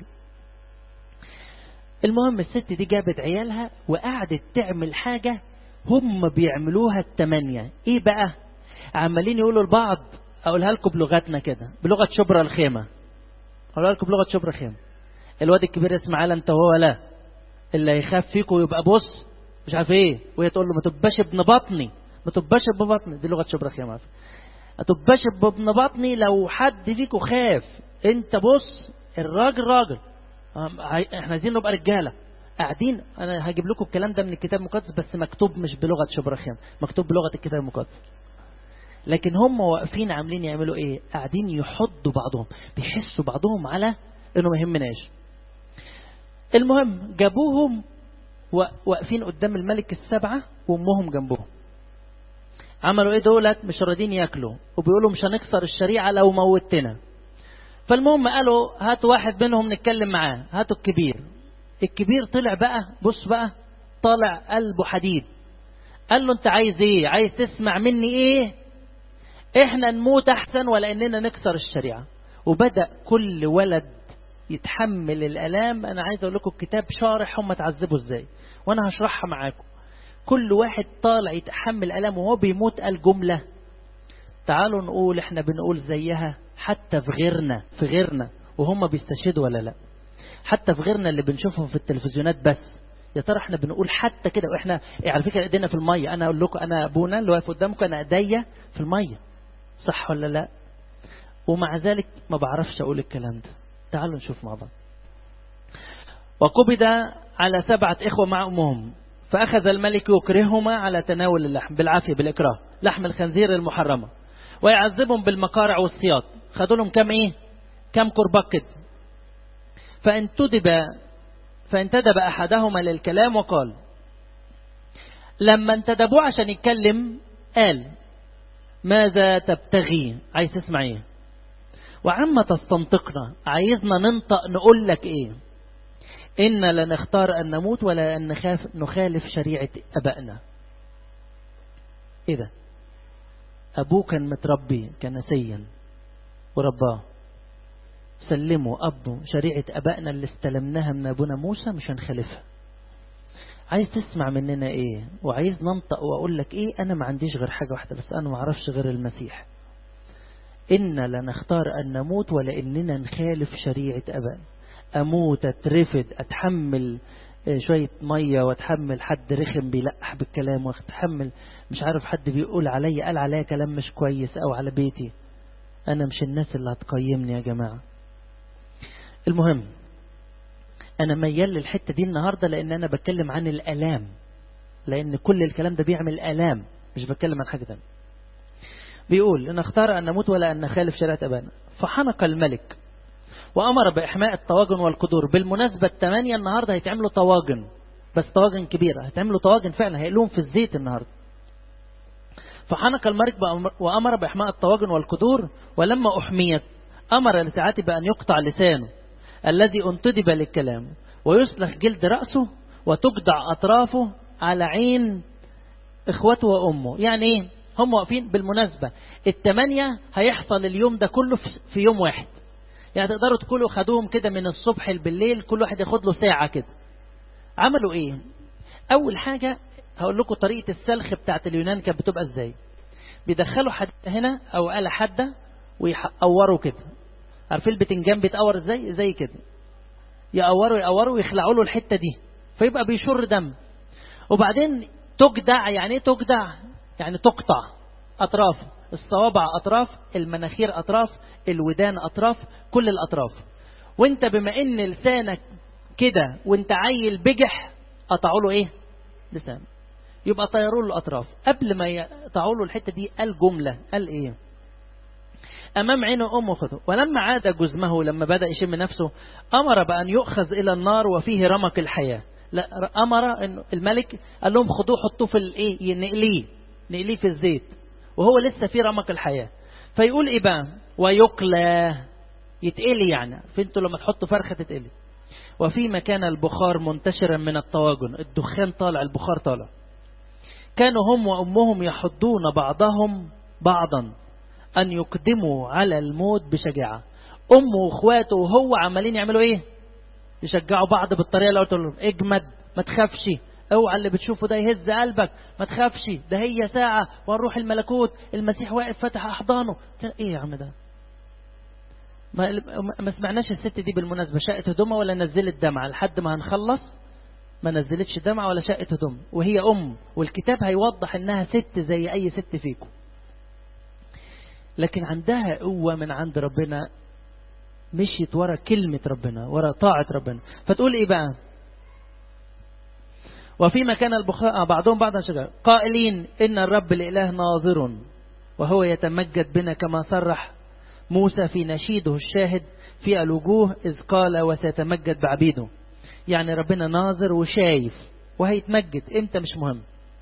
المهم الست دي جابت عيالها وقعدت تعمل حاجة هم بيعملوها التمانية ايه بقى عمالين يقولوا لبعض اقولها لكم بلغتنا كده بلغة شبرا الخيمة اقولها لكم بلغة شبرا الخيمة الواد الكبير اسمه على انت وهو لا اللي هيخاف فيكم يبقى بص مش عارف ايه وهي تقول له ما تبقاش ابن بطني ما تبقاش ابن بطني دي لغة شبرا الخيمة ما تبقاش ابن بطني لو حد فيكم خاف انت بص الراجل راجل احنا عايزين نبقى رجاله قاعدين انا هجيب لكم الكلام ده من الكتاب المقدس بس مكتوب مش بلغه شبرخيان مكتوب بلغه الكتاب المقدس لكن هم واقفين عاملين يعملوا ايه قاعدين يحضوا بعضهم بيحسوا بعضهم على انه ما يهمناش المهم جابوهم واقفين قدام الملك السبعة وامهم جنبهم عملوا ايه دولت مش راضين ياكلوا وبيقولوا مش هنكسر الشريعة لو موتنا فالمهم قالوا هاتوا واحد منهم نتكلم معاه هاتوا الكبير الكبير طلع بقى بص بقى طالع قلبه حديد قال له انت عايز ايه عايز تسمع مني ايه احنا نموت احسن ولا اننا نكسر الشريعة وبدأ كل ولد يتحمل الالام انا عايز اقول لكم الكتاب شارح هم تعذبوا ازاي وانا هشرحها معاكم كل واحد طالع يتحمل الام وهو بيموت قال جملة تعالوا نقول احنا بنقول زيها حتى في غيرنا في غيرنا وهم بيستشهدوا ولا لا حتى في غيرنا اللي بنشوفهم في التلفزيونات بس يا ترى احنا بنقول حتى كده واحنا إيه على فكره ايدينا في الميه انا اقول لكم انا ابونا اللي واقف قدامكم انا ايديا في الميه صح ولا لا ومع ذلك ما بعرفش اقول الكلام ده تعالوا نشوف مع بعض وقبض على سبعة إخوة مع أمهم فأخذ الملك يكرههما على تناول اللحم بالعافية بالإكراه لحم الخنزير المحرمة ويعذبهم بالمقارع والسياط خدوا لهم كم إيه كم كرباك كده فانتدب فانتدب أحدهما للكلام وقال لما انتدبوه عشان يتكلم قال ماذا تبتغي عايز تسمع ايه وعما تستنطقنا عايزنا ننطق نقول لك ايه إن لنختار أن نموت ولا أن نخاف نخالف شريعة أبائنا إيه ده أبوه كان متربي كنسيا ورباه سلموا أبو شريعة أبائنا اللي استلمناها من أبونا موسى مش هنخالفها عايز تسمع مننا ايه وعايز ننطق واقول لك ايه انا ما عنديش غير حاجة واحدة بس انا ما اعرفش غير المسيح إن لنختار أن نموت ولا إننا نخالف شريعة أبائنا أموت أترفد أتحمل شوية مية وأتحمل حد رخم بيلقح بالكلام وأتحمل مش عارف حد بيقول علي قال عليا كلام مش كويس أو على بيتي أنا مش الناس اللي هتقيمني يا جماعة المهم أنا ميال للحتة دي النهاردة لأن أنا بتكلم عن الألام لأن كل الكلام ده بيعمل ألام مش بتكلم عن حاجة تانية بيقول إن اختار أن نموت ولا أن نخالف شريعة أبانا فحنق الملك وأمر بإحماء الطواجن والقدور بالمناسبة الثمانية النهاردة هيتعملوا طواجن بس طواجن كبيرة هيتعملوا طواجن فعلا هيقلوهم في الزيت النهاردة فحنق الملك وأمر بإحماء الطواجن والقدور ولما أحميت أمر لساعته بأن يقطع لسانه الذي انتدب للكلام ويسلخ جلد رأسه وتجدع أطرافه على عين إخوته وأمه يعني إيه هم واقفين بالمناسبة التمانية هيحصل اليوم ده كله في يوم واحد يعني تقدروا تقولوا خدوهم كده من الصبح بالليل كل واحد ياخد له ساعة كده عملوا ايه اول حاجة هقول لكم طريقة السلخ بتاعت اليونان كانت بتبقى ازاي بيدخلوا حد هنا او آلة حادة ويقوروا كده عارفين البتنجان بيتقور ازاي زي كده يقوروا يقوروا ويخلعوا له الحتة دي فيبقى بيشر دم وبعدين تجدع يعني ايه تجدع يعني تقطع اطراف الصوابع اطراف المناخير اطراف الودان اطراف كل الاطراف وانت بما ان لسانك كده وانت عيل بجح قطعوا له ايه لسان يبقى طيروا له الاطراف قبل ما يقطعوا له الحته دي قال جمله قال ايه امام عينه امه خذه ولما عاد جزمه لما بدا يشم نفسه امر بان يؤخذ الى النار وفيه رمق الحياه لا امر انه الملك قال لهم خدوه حطوه في الايه نقليه نقليه في الزيت وهو لسه في رمق الحياه فيقول ايه بقى ويقلى يتقلي يعني فانتوا لما تحطوا فرخه تتقلي وفي مكان البخار منتشرا من الطواجن الدخان طالع البخار طالع كانوا هم وأمهم يحضون بعضهم بعضا أن يقدموا على الموت بشجاعة أمه وأخواته وهو عمالين يعملوا إيه يشجعوا بعض بالطريقة اللي قلت لهم اجمد ما تخافش اوعى اللي بتشوفه ده يهز قلبك ما تخافش ده هي ساعة ونروح الملكوت المسيح واقف فتح أحضانه ايه يا عم ده ما, ما سمعناش الست دي بالمناسبة شقت هدومها ولا نزلت دمعة لحد ما هنخلص ما نزلتش دمعة ولا شقت هدوم وهي أم والكتاب هيوضح إنها ست زي أي ست فيكم لكن عندها قوة من عند ربنا مشيت ورا كلمة ربنا ورا طاعة ربنا فتقول إيه بقى وفيما كان البخاء بعضهم بعضا شجر قائلين إن الرب الإله ناظر وهو يتمجد بنا كما صرح موسى في نشيده الشاهد في الوجوه إذ قال وسيتمجد بعبيده يعني ربنا ناظر وشايف وهيتمجد امتى مش مهم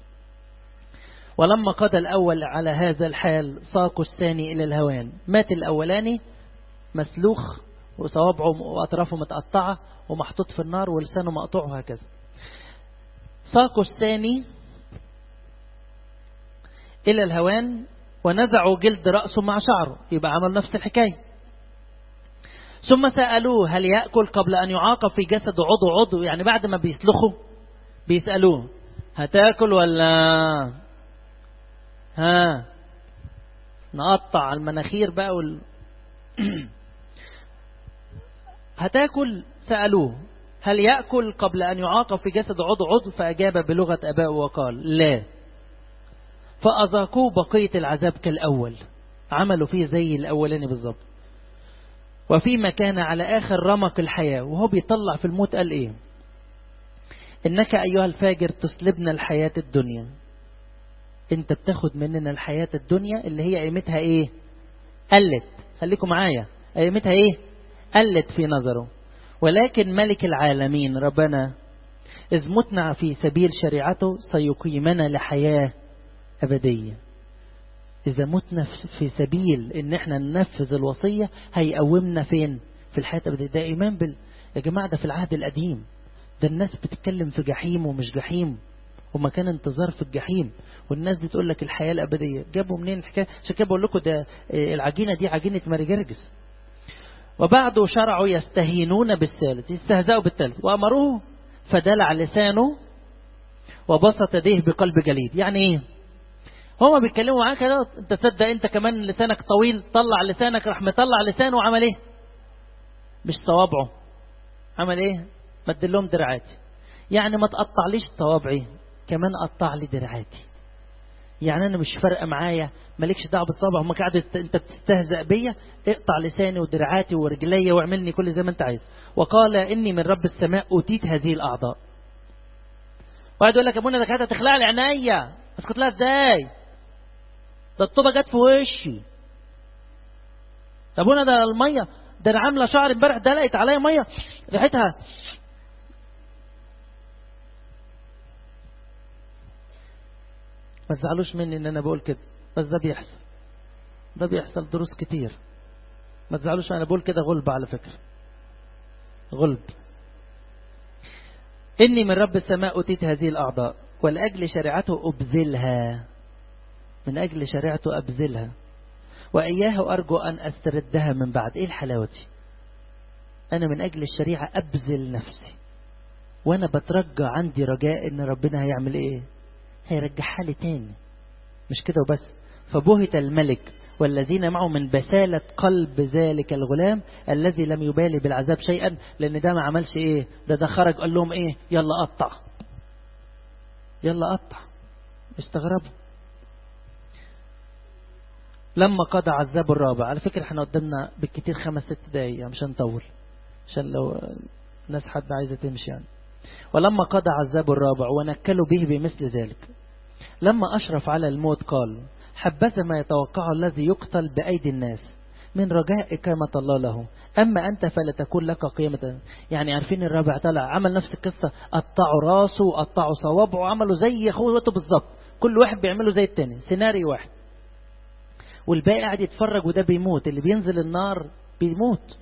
ولما قضى الأول على هذا الحال ساقوا الثاني إلى الهوان مات الأولاني مسلوخ وصوابعه وأطرافه متقطعة ومحطوط في النار ولسانه مقطوع وهكذا ساقوا الثاني إلى الهوان ونزعوا جلد رأسه مع شعره يبقى عمل نفس الحكاية ثم سألوه هل يأكل قبل أن يعاقب في جسد عضو عضو يعني بعد ما بيسلخوا بيسألوه هتاكل ولا ها نقطع المناخير بقى وال... هتاكل سألوه هل يأكل قبل أن يعاقب في جسد عضو عضو فأجاب بلغة أبائه وقال لا فأذاقوه بقية العذاب كالأول عملوا فيه زي الأولاني بالظبط وفيما كان على آخر رمق الحياة وهو بيطلع في الموت قال إيه إنك أيها الفاجر تسلبنا الحياة الدنيا انت بتاخد مننا الحياة الدنيا اللي هي قيمتها ايه قلت خليكم معايا قيمتها ايه قلت في نظره ولكن ملك العالمين ربنا إذ متنا في سبيل شريعته سيقيمنا لحياة أبدية إذا متنا في سبيل إن احنا ننفذ الوصية هيقومنا فين في الحياة الأبدية ده إيمان بال... يا جماعة ده في العهد القديم ده الناس بتتكلم في جحيم ومش جحيم ومكان انتظار في الجحيم والناس دي تقول لك الحياة الأبدية جابوا منين الحكاية عشان كده بقول لكم ده العجينة دي عجينة ماري جرجس وبعده شرعوا يستهينون بالثالث يستهزأوا بالثالث وأمروه فدلع لسانه وبسط يديه بقلب جليد يعني ايه هما بيتكلموا معاه كده انت تصدق انت كمان لسانك طويل طلع لسانك راح مطلع لسانه وعمل ايه مش صوابعه عمل ايه مد لهم دراعاتي يعني ما تقطعليش صوابعي كمان قطع لي دراعاتي يعني انا مش فارقه معايا مالكش دعوه بالصابع هم قاعد انت بتستهزأ بيا اقطع لساني ودراعاتي ورجلي واعملني كل زي ما انت عايز وقال اني من رب السماء اوتيت هذه الاعضاء واحد يقول لك يا ابونا ده كانت هتخلع لي عينيا اسكت لها ازاي ده الطوبه جت في وشي يا ابونا ده الميه ده انا عامله شعر امبارح دلقت عليا ميه ريحتها ما تزعلوش مني ان انا بقول كده بس ده بيحصل ده بيحصل دروس كتير ما تزعلوش انا بقول كده غلب على فكرة غلب إني من رب السماء أتيت هذه الأعضاء ولأجل شريعته أبذلها من أجل شريعته أبذلها وإياه أرجو أن أستردها من بعد إيه الحلاوة دي أنا من أجل الشريعة أبذل نفسي وأنا بترجى عندي رجاء إن ربنا هيعمل إيه هيرجعها لي تاني مش كده وبس فبهت الملك والذين معه من بسالة قلب ذلك الغلام الذي لم يبالي بالعذاب شيئا لأن ده ما عملش إيه ده ده خرج قال لهم إيه يلا قطع يلا قطع استغربوا لما قضى عذاب الرابع على فكرة احنا قدامنا بالكتير خمس ست دقايق مش هنطول عشان لو ناس حد عايزة تمشي يعني ولما قضى عذاب الرابع ونكلوا به بمثل ذلك لما أشرف على الموت قال حبذا ما يتوقعه الذي يقتل بأيدي الناس من رجاء إقامة الله له أما أنت فلا تكون لك قيمة يعني عارفين الرابع طلع عمل نفس القصة قطعوا راسه وقطعوا صوابعه وعملوا زي أخوته بالظبط كل واحد بيعمله زي التاني سيناريو واحد والباقي قاعد يتفرج وده بيموت اللي بينزل النار بيموت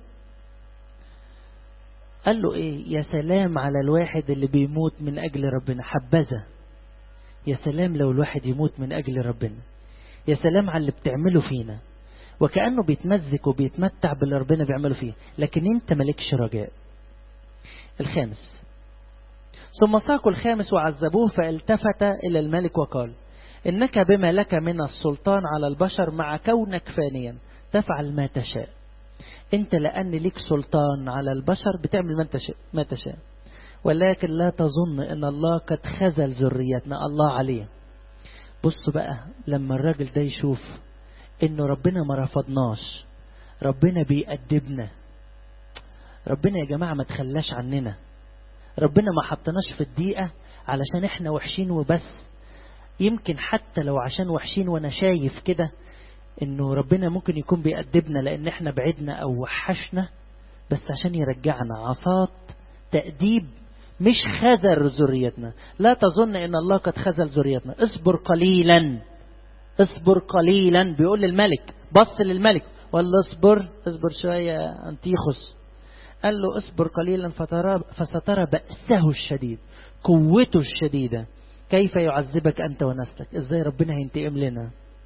قال له ايه يا سلام على الواحد اللي بيموت من اجل ربنا حبذا يا سلام لو الواحد يموت من اجل ربنا يا سلام على اللي بتعمله فينا وكأنه بيتمزك وبيتمتع باللي ربنا بيعمله فيه لكن انت مالكش رجاء الخامس ثم ساقوا الخامس وعذبوه فالتفت إلى الملك وقال إنك بما لك من السلطان على البشر مع كونك فانيا تفعل ما تشاء انت لأن لك سلطان على البشر بتعمل ما تشاء, ما تشاء ولكن لا تظن ان الله قد خذل ذريتنا الله عليه بص بقى لما الراجل ده يشوف انه ربنا ما رفضناش ربنا بيأدبنا ربنا يا جماعة ما تخلاش عننا ربنا ما حطناش في الدقيقة علشان احنا وحشين وبس يمكن حتى لو عشان وحشين وانا شايف كده انه ربنا ممكن يكون بيأدبنا لان احنا بعدنا او وحشنا بس عشان يرجعنا عصات تأديب مش خذل ذريتنا لا تظن ان الله قد خذل ذريتنا اصبر قليلا اصبر قليلا بيقول للملك بص للملك وقال له اصبر اصبر شوية انتيخس قال له اصبر قليلا فترى فسترى بأسه الشديد قوته الشديدة كيف يعذبك أنت ونسلك ازاي ربنا هينتقم لنا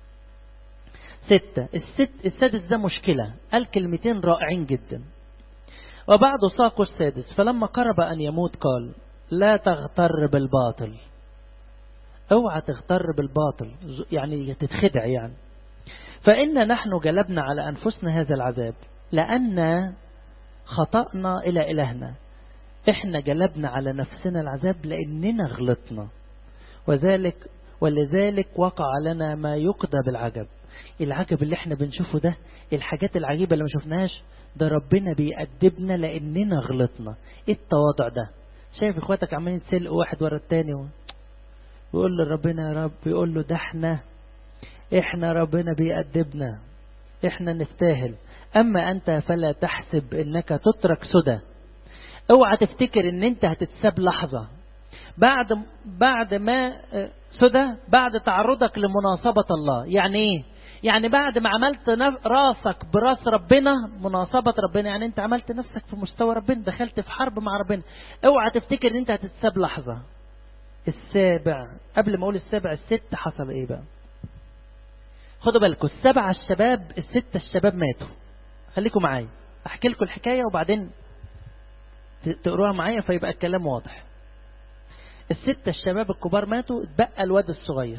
ستة الست السادس ده مشكلة قال كلمتين رائعين جدا وبعد ساقه السادس فلما قرب أن يموت قال لا تغتر بالباطل اوعى تغتر بالباطل يعني تتخدع يعني فإن نحن جلبنا على أنفسنا هذا العذاب لأن خطأنا إلى إلهنا إحنا جلبنا على نفسنا العذاب لأننا غلطنا وذلك ولذلك وقع لنا ما يقضى بالعجب العجب اللي احنا بنشوفه ده الحاجات العجيبة اللي ما شفناهاش ده ربنا بيأدبنا لأننا غلطنا ايه التواضع ده شايف اخواتك عمالين يتسلقوا واحد ورا التاني و... ويقول له ربنا يا رب يقول له ده احنا احنا ربنا بيأدبنا احنا نستاهل اما انت فلا تحسب انك تترك سدى اوعى تفتكر ان انت هتتساب لحظة بعد بعد ما سدى بعد تعرضك لمناصبة الله يعني ايه يعني بعد ما عملت راسك براس ربنا مناصبة ربنا يعني انت عملت نفسك في مستوى ربنا دخلت في حرب مع ربنا اوعى تفتكر ان انت هتتساب لحظة السابع قبل ما اقول السابع الست حصل ايه بقى خدوا بالكم السبعة الشباب الستة الشباب ماتوا خليكم معايا احكي لكم الحكاية وبعدين تقروها معايا فيبقى الكلام واضح الستة الشباب الكبار ماتوا اتبقى الواد الصغير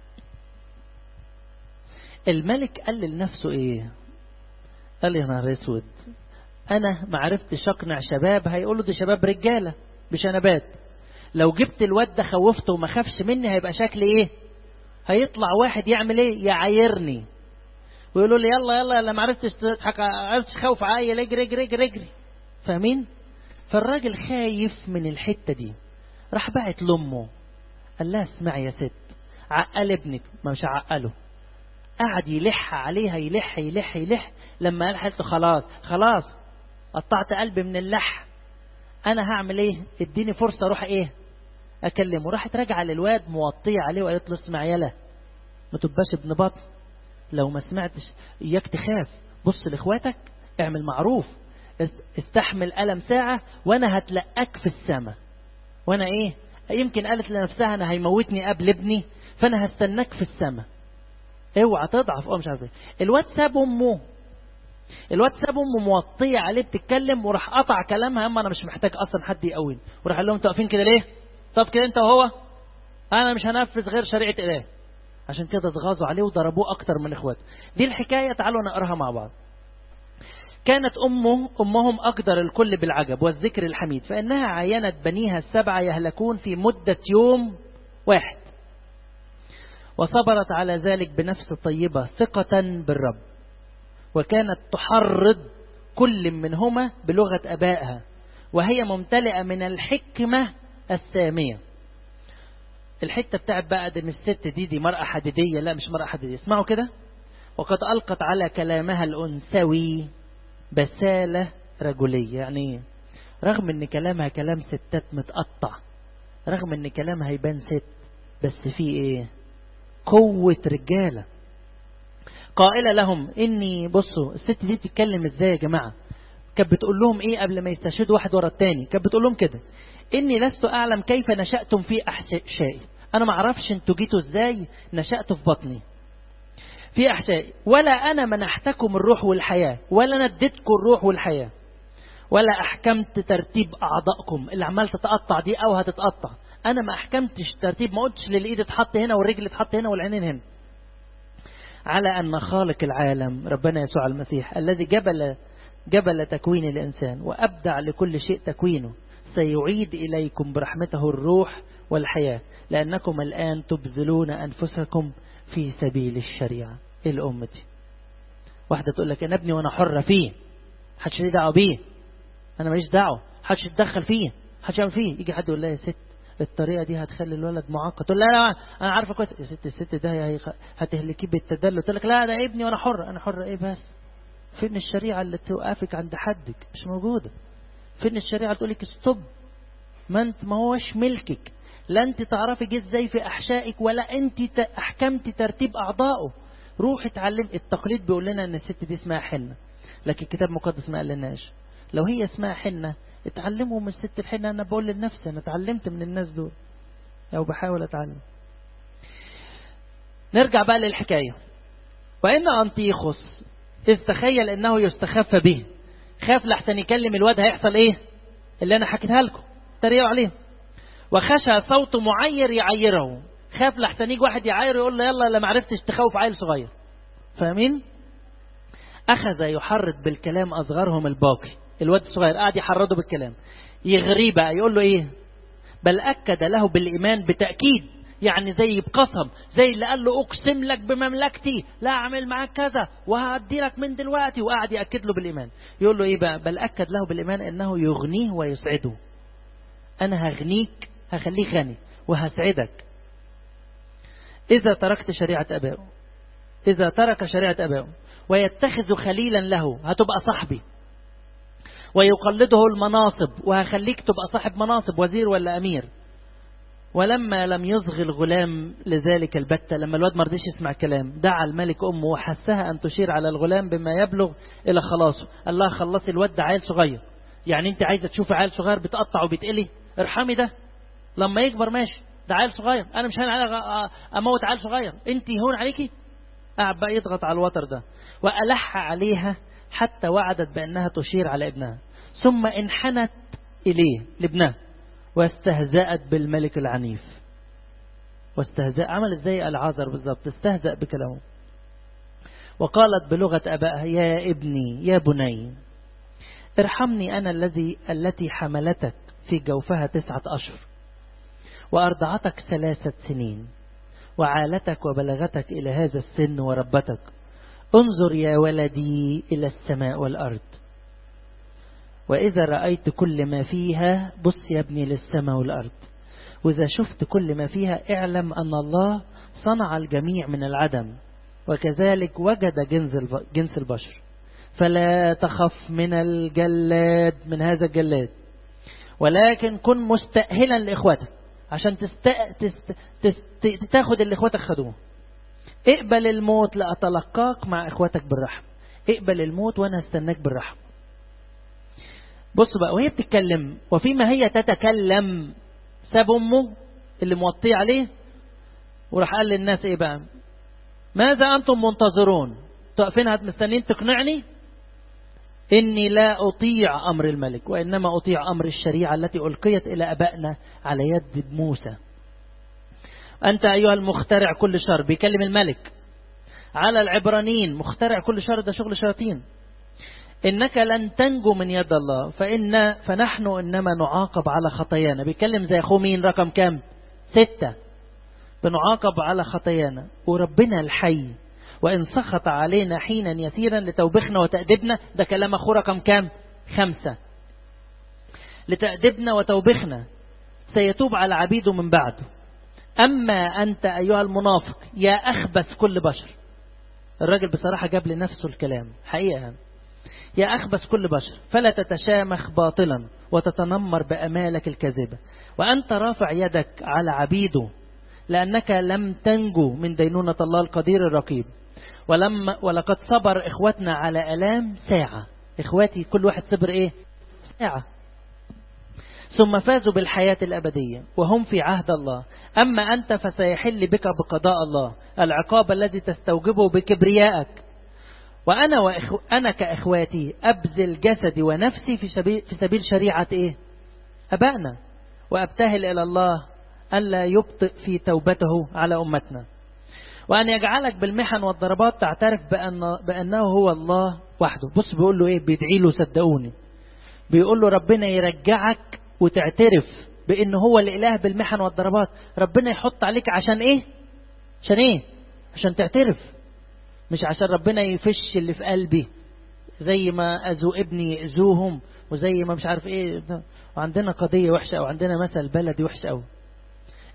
الملك قال لنفسه ايه قال يا نهار اسود انا ما عرفتش اقنع شباب هيقولوا دي شباب رجالة بشنبات لو جبت الواد ده خوفته وما خافش مني هيبقى شكلي ايه هيطلع واحد يعمل ايه يعايرني ويقولوا لي يلا يلا يلا ما عرفتش تضحك عرفتش خوف عيل اجري اجري اجري اجري فاهمين فالراجل خايف من الحتة دي راح بعت لامه قال لها اسمعي يا ست عقل ابنك ما مش عقله قعد يلح عليها يلح يلح يلح لما قال حالته خلاص خلاص قطعت قلبي من اللح انا هعمل ايه اديني فرصة اروح ايه اكلمه راحت راجعه للواد موطيه عليه وقالت له اسمع يلا ما تبقاش ابن بطن لو ما سمعتش اياك تخاف بص لاخواتك اعمل معروف استحمل ألم ساعة وانا هتلقاك في السماء وانا ايه يمكن قالت لنفسها انا هيموتني قبل ابني فانا هستناك في السماء اوعى تضعف اه مش عارف ايه الواد ساب امه الواد ساب امه موطيه عليه بتتكلم وراح قطع كلامها اما انا مش محتاج اصلا حد يقوين وراح قال لهم انتوا واقفين كده ليه طب كده انت وهو انا مش هنفذ غير شريعه اله عشان كده اتغاظوا عليه وضربوه اكتر من اخواته دي الحكايه تعالوا نقراها مع بعض كانت أمه أمهم أقدر الكل بالعجب والذكر الحميد فإنها عاينت بنيها السبعة يهلكون في مدة يوم واحد وصبرت على ذلك بنفس طيبة ثقة بالرب وكانت تحرض كل منهما بلغة أبائها وهي ممتلئة من الحكمة السامية الحتة بتاعت بقى دي من الست دي دي مرأة حديدية لا مش مرأة حديدية اسمعوا كده وقد ألقت على كلامها الأنثوي بسالة رجلية يعني رغم ان كلامها كلام ستات متقطع رغم ان كلامها يبان ست بس في ايه قوة رجالة قائلة لهم اني بصوا الست دي بتتكلم ازاي يا جماعة كانت بتقول لهم ايه قبل ما يستشهدوا واحد ورا التاني كانت بتقول لهم كده اني لست اعلم كيف نشأتم في احشائي انا ما اعرفش انتوا جيتوا ازاي نشأتوا في بطني في احشائي ولا انا منحتكم الروح والحياة ولا نديتكم الروح والحياة ولا احكمت ترتيب اعضائكم اللي عمال تتقطع دي او هتتقطع انا ما احكمتش ترتيب ما قلتش للايد اتحط هنا والرجل اتحط هنا والعينين هنا على ان خالق العالم ربنا يسوع المسيح الذي جبل جبل تكوين الانسان وابدع لكل شيء تكوينه سيعيد اليكم برحمته الروح والحياة لانكم الان تبذلون انفسكم في سبيل الشريعة ايه الام دي واحدة تقول لك انا ابني وانا حرة فيه حدش ليه دعوه بيه انا ماليش دعوه حدش يتدخل فيه حدش يعمل فيه يجي حد يقول لها يا ست الطريقة دي هتخلي الولد معقد تقول لا لا أنا عارفة كويس يا ست الست ده هتهلكيه بالتدلل تقول لك لا ده ابني وأنا حر أنا حر إيه بس فين الشريعة اللي توقفك عند حدك مش موجودة فين الشريعة تقول لك ستوب ما انت ما هوش ملكك لا انت تعرفي جه ازاي في احشائك ولا انت احكمتي ترتيب اعضائه روح اتعلم التقليد بيقول لنا ان الست دي اسمها حنه لكن الكتاب المقدس ما قالناش لو هي اسمها حنه اتعلموا من الست الحنه انا بقول لنفسي انا اتعلمت من الناس دول او بحاول اتعلم نرجع بقى للحكايه وان انطيخوس اذ تخيل انه يستخف به خاف لحسن يكلم الواد هيحصل ايه اللي انا حكيتها لكم تريقوا عليه وخشى صوت معير يعيره خاف لحسن يجي واحد يعاير يقول له يلا لا معرفتش تخوف عيل صغير فاهمين اخذ يحرض بالكلام اصغرهم الباقي الواد الصغير قاعد يحرضه بالكلام يغريه بقى يقول له ايه بل اكد له بالايمان بتاكيد يعني زي بقسم زي اللي قال له اقسم لك بمملكتي لا اعمل معاك كذا وهدي لك من دلوقتي وقعد ياكد له بالايمان يقول له ايه بقى بل اكد له بالايمان انه يغنيه ويسعده انا هغنيك هخليه غني وهسعدك إذا تركت شريعة أبائه إذا ترك شريعة أبائه ويتخذ خليلا له هتبقى صاحبي ويقلده المناصب وهخليك تبقى صاحب مناصب وزير ولا أمير ولما لم يصغي الغلام لذلك البتة لما الواد ما رضيش يسمع كلام دعا الملك أمه وحسها أن تشير على الغلام بما يبلغ إلى خلاصه الله خلصي الواد ده عيل صغير يعني انت عايزة تشوف عيل صغير بتقطع وبتقلي ارحمي ده لما يكبر ماشي ده عيل صغير انا مش هين على اموت عيل صغير انت هون عليكي قاعد بقى يضغط على الوتر ده والح عليها حتى وعدت بانها تشير على ابنها ثم انحنت اليه لابنها واستهزأت بالملك العنيف واستهزأ عمل ازاي العازر بالضبط استهزأ بكلامه وقالت بلغة أبائها يا ابني يا بني ارحمني أنا الذي التي حملتك في جوفها تسعة أشهر وأرضعتك ثلاثة سنين وعالتك وبلغتك إلى هذا السن وربتك انظر يا ولدي إلى السماء والأرض وإذا رأيت كل ما فيها بص يا ابني للسماء والأرض وإذا شفت كل ما فيها اعلم أن الله صنع الجميع من العدم وكذلك وجد جنس البشر فلا تخف من الجلاد من هذا الجلاد ولكن كن مستأهلا لإخوتك عشان تست... تست... تست... تاخد اللي اخواتك خدوه اقبل الموت لأتلقاك مع اخواتك بالرحم اقبل الموت وانا استناك بالرحم بص بقى وهي بتتكلم وفيما هي تتكلم ساب امه اللي موطيه عليه وراح قال للناس ايه بقى ماذا انتم منتظرون تقفين مستنين تقنعني إني لا أطيع أمر الملك وإنما أطيع أمر الشريعة التي ألقيت إلى أبائنا على يد موسى أنت أيها المخترع كل شر بيكلم الملك على العبرانيين مخترع كل شر ده شغل شياطين إنك لن تنجو من يد الله فإن فنحن إنما نعاقب على خطايانا بيكلم زي أخوه مين رقم كام ستة بنعاقب على خطايانا وربنا الحي وإن سخط علينا حينا يسيرا لتوبخنا وتأدبنا ده كلام أخو رقم كام خمسة لتأدبنا وتوبخنا سيتوب على عبيده من بعده أما أنت أيها المنافق يا أخبث كل بشر الراجل بصراحة جاب لنفسه الكلام حقيقة يا أخبث كل بشر فلا تتشامخ باطلا وتتنمر بأمالك الكاذبة وأنت رافع يدك على عبيده لأنك لم تنجو من دينونة الله القدير الرقيب ولما ولقد صبر إخوتنا على ألام ساعة إخواتي كل واحد صبر إيه ساعة ثم فازوا بالحياة الأبدية وهم في عهد الله أما أنت فسيحل بك بقضاء الله العقاب الذي تستوجبه بكبريائك وأنا وإخو... أنا كإخواتي أبذل جسدي ونفسي في سبيل, في سبيل شريعة إيه أبائنا وأبتهل إلى الله ألا يبطئ في توبته على أمتنا وأن يجعلك بالمحن والضربات تعترف بأن بأنه هو الله وحده بص بيقول له إيه بيدعي له صدقوني بيقول له ربنا يرجعك وتعترف بأنه هو الإله بالمحن والضربات ربنا يحط عليك عشان إيه عشان إيه عشان تعترف مش عشان ربنا يفش اللي في قلبي زي ما أذوا ابني يأذوهم وزي ما مش عارف إيه وعندنا قضية وحشة أو عندنا مثل بلدي وحش أوي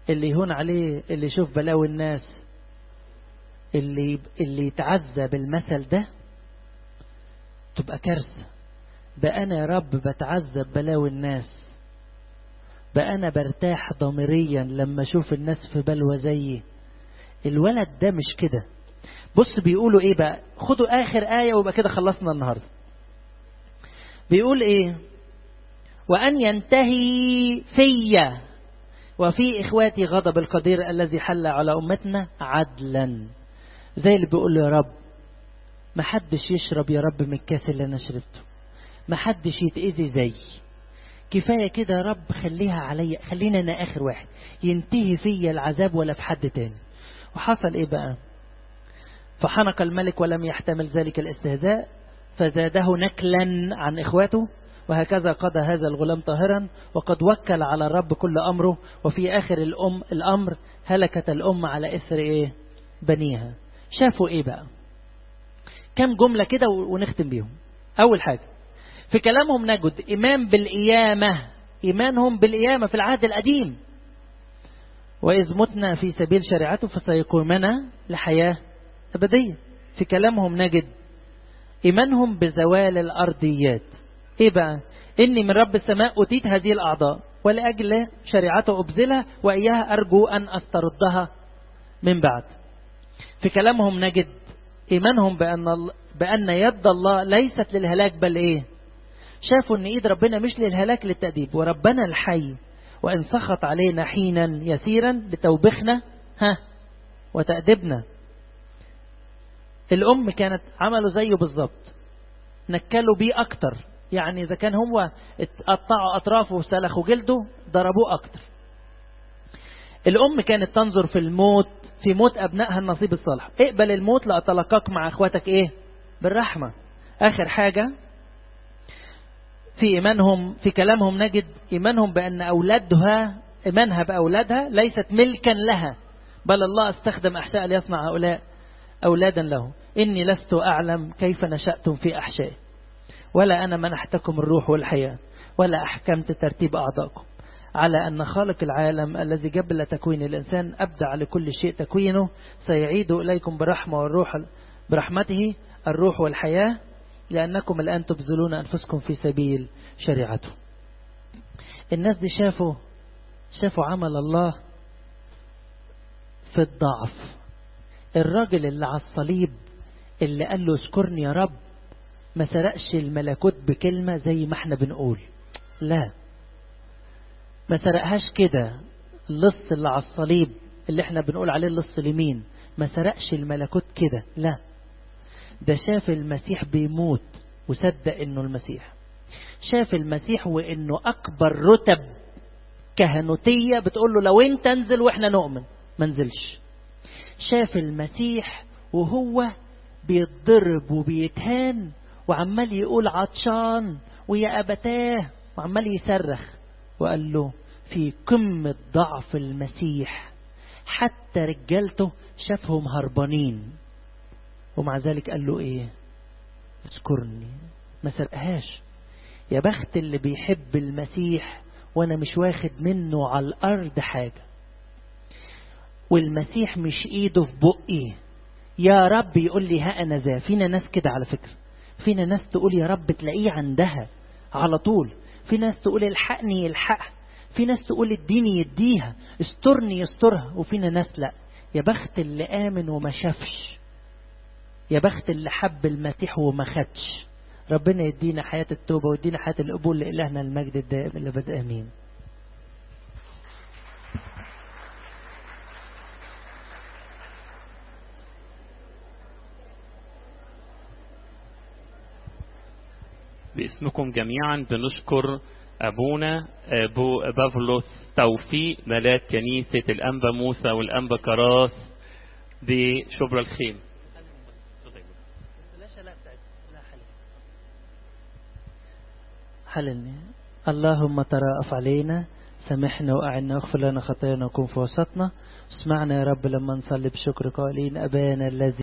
اللي يهون عليه اللي يشوف بلاوي الناس اللي اللي يتعزى بالمثل ده تبقى كارثة بقى أنا يا رب بتعذب بلاوي الناس بقى أنا برتاح ضميريا لما أشوف الناس في بلوى زيي الولد ده مش كده بص بيقولوا ايه بقى خدوا آخر آية ويبقى كده خلصنا النهاردة بيقول ايه وأن ينتهي في وفي إخواتي غضب القدير الذي حل على أمتنا عدلا زي اللي بيقول يا رب ما حدش يشرب يا رب من الكاس اللي أنا شربته ما حدش يتأذي زي كفاية كده يا رب خليها عليا خلينا أنا آخر واحد ينتهي فيا العذاب ولا في حد تاني وحصل إيه بقى فحنق الملك ولم يحتمل ذلك الاستهزاء فزاده نكلا عن إخواته وهكذا قضى هذا الغلام طاهرا وقد وكل على الرب كل أمره وفي آخر الأم الأمر هلكت الأم على إثر إيه بنيها شافوا إيه بقى كم جملة كده ونختم بيهم أول حاجة في كلامهم نجد إيمان بالقيامة إيمانهم بالقيامة في العهد القديم وإذ متنا في سبيل شريعته فسيقومنا لحياة أبدية في كلامهم نجد إيمانهم بزوال الأرضيات إيه بقى إني من رب السماء أتيت هذه الأعضاء ولأجل شريعته أبذلها وإياها أرجو أن أستردها من بعد في كلامهم نجد إيمانهم بأن, بأن يد الله ليست للهلاك بل إيه شافوا أن إيد ربنا مش للهلاك للتأديب وربنا الحي وإن سخط علينا حينا يسيرا لتوبخنا ها وتأدبنا الأم كانت عملوا زيه بالظبط نكلوا بيه أكتر يعني إذا كان هو قطعوا أطرافه وسلخوا جلده ضربوه أكتر الأم كانت تنظر في الموت في موت أبنائها النصيب الصالح اقبل الموت لأتلقاك مع أخواتك إيه بالرحمة آخر حاجة في إيمانهم في كلامهم نجد إيمانهم بأن أولادها إيمانها بأولادها ليست ملكا لها بل الله استخدم أحشاء ليصنع هؤلاء أولادا له إني لست أعلم كيف نشأتم في أحشائي ولا أنا منحتكم الروح والحياة ولا أحكمت ترتيب أعضائكم على أن خالق العالم الذي جبل تكوين الإنسان أبدع لكل شيء تكوينه سيعيد إليكم برحمة والروح برحمته الروح والحياة لأنكم الآن تبذلون أنفسكم في سبيل شريعته الناس دي شافوا شافوا عمل الله في الضعف الراجل اللي على الصليب اللي قال له اذكرني يا رب ما سرقش الملكوت بكلمة زي ما احنا بنقول لا ما سرقهاش كده اللص اللي على الصليب اللي احنا بنقول عليه اللص اليمين ما سرقش الملكوت كده لا ده شاف المسيح بيموت وصدق انه المسيح شاف المسيح وانه اكبر رتب كهنوتية بتقول له لو انت انزل واحنا نؤمن ما نزلش شاف المسيح وهو بيتضرب وبيتهان وعمال يقول عطشان ويا أبتاه وعمال يصرخ وقال له في قمة ضعف المسيح حتى رجالته شافهم هربانين ومع ذلك قال له ايه اذكرني ما سرقهاش يا بخت اللي بيحب المسيح وانا مش واخد منه على الارض حاجة والمسيح مش ايده في بقي يا رب يقول لي ها انا ذا فينا ناس كده على فكرة فينا ناس تقول يا رب تلاقيه عندها على طول في ناس تقول الحقني يلحقها في ناس تقول اديني يديها استرني يسترها وفينا ناس لا يا بخت اللي آمن وما شافش يا بخت اللي حب المسيح وما خدش ربنا يدينا حياة التوبة ويدينا حياة القبول لإلهنا المجد الدائم اللي بدأ أمين باسمكم جميعا بنشكر أبونا أبو بافلوس توفيق ملاك كنيسة الأنبا موسى والأنبا كراس بشبرا الخيم حللني اللهم ترأف علينا سامحنا وأعنا واغفر لنا خطايانا وكن في وسطنا اسمعنا يا رب لما نصلي بشكر قائلين أبانا الذي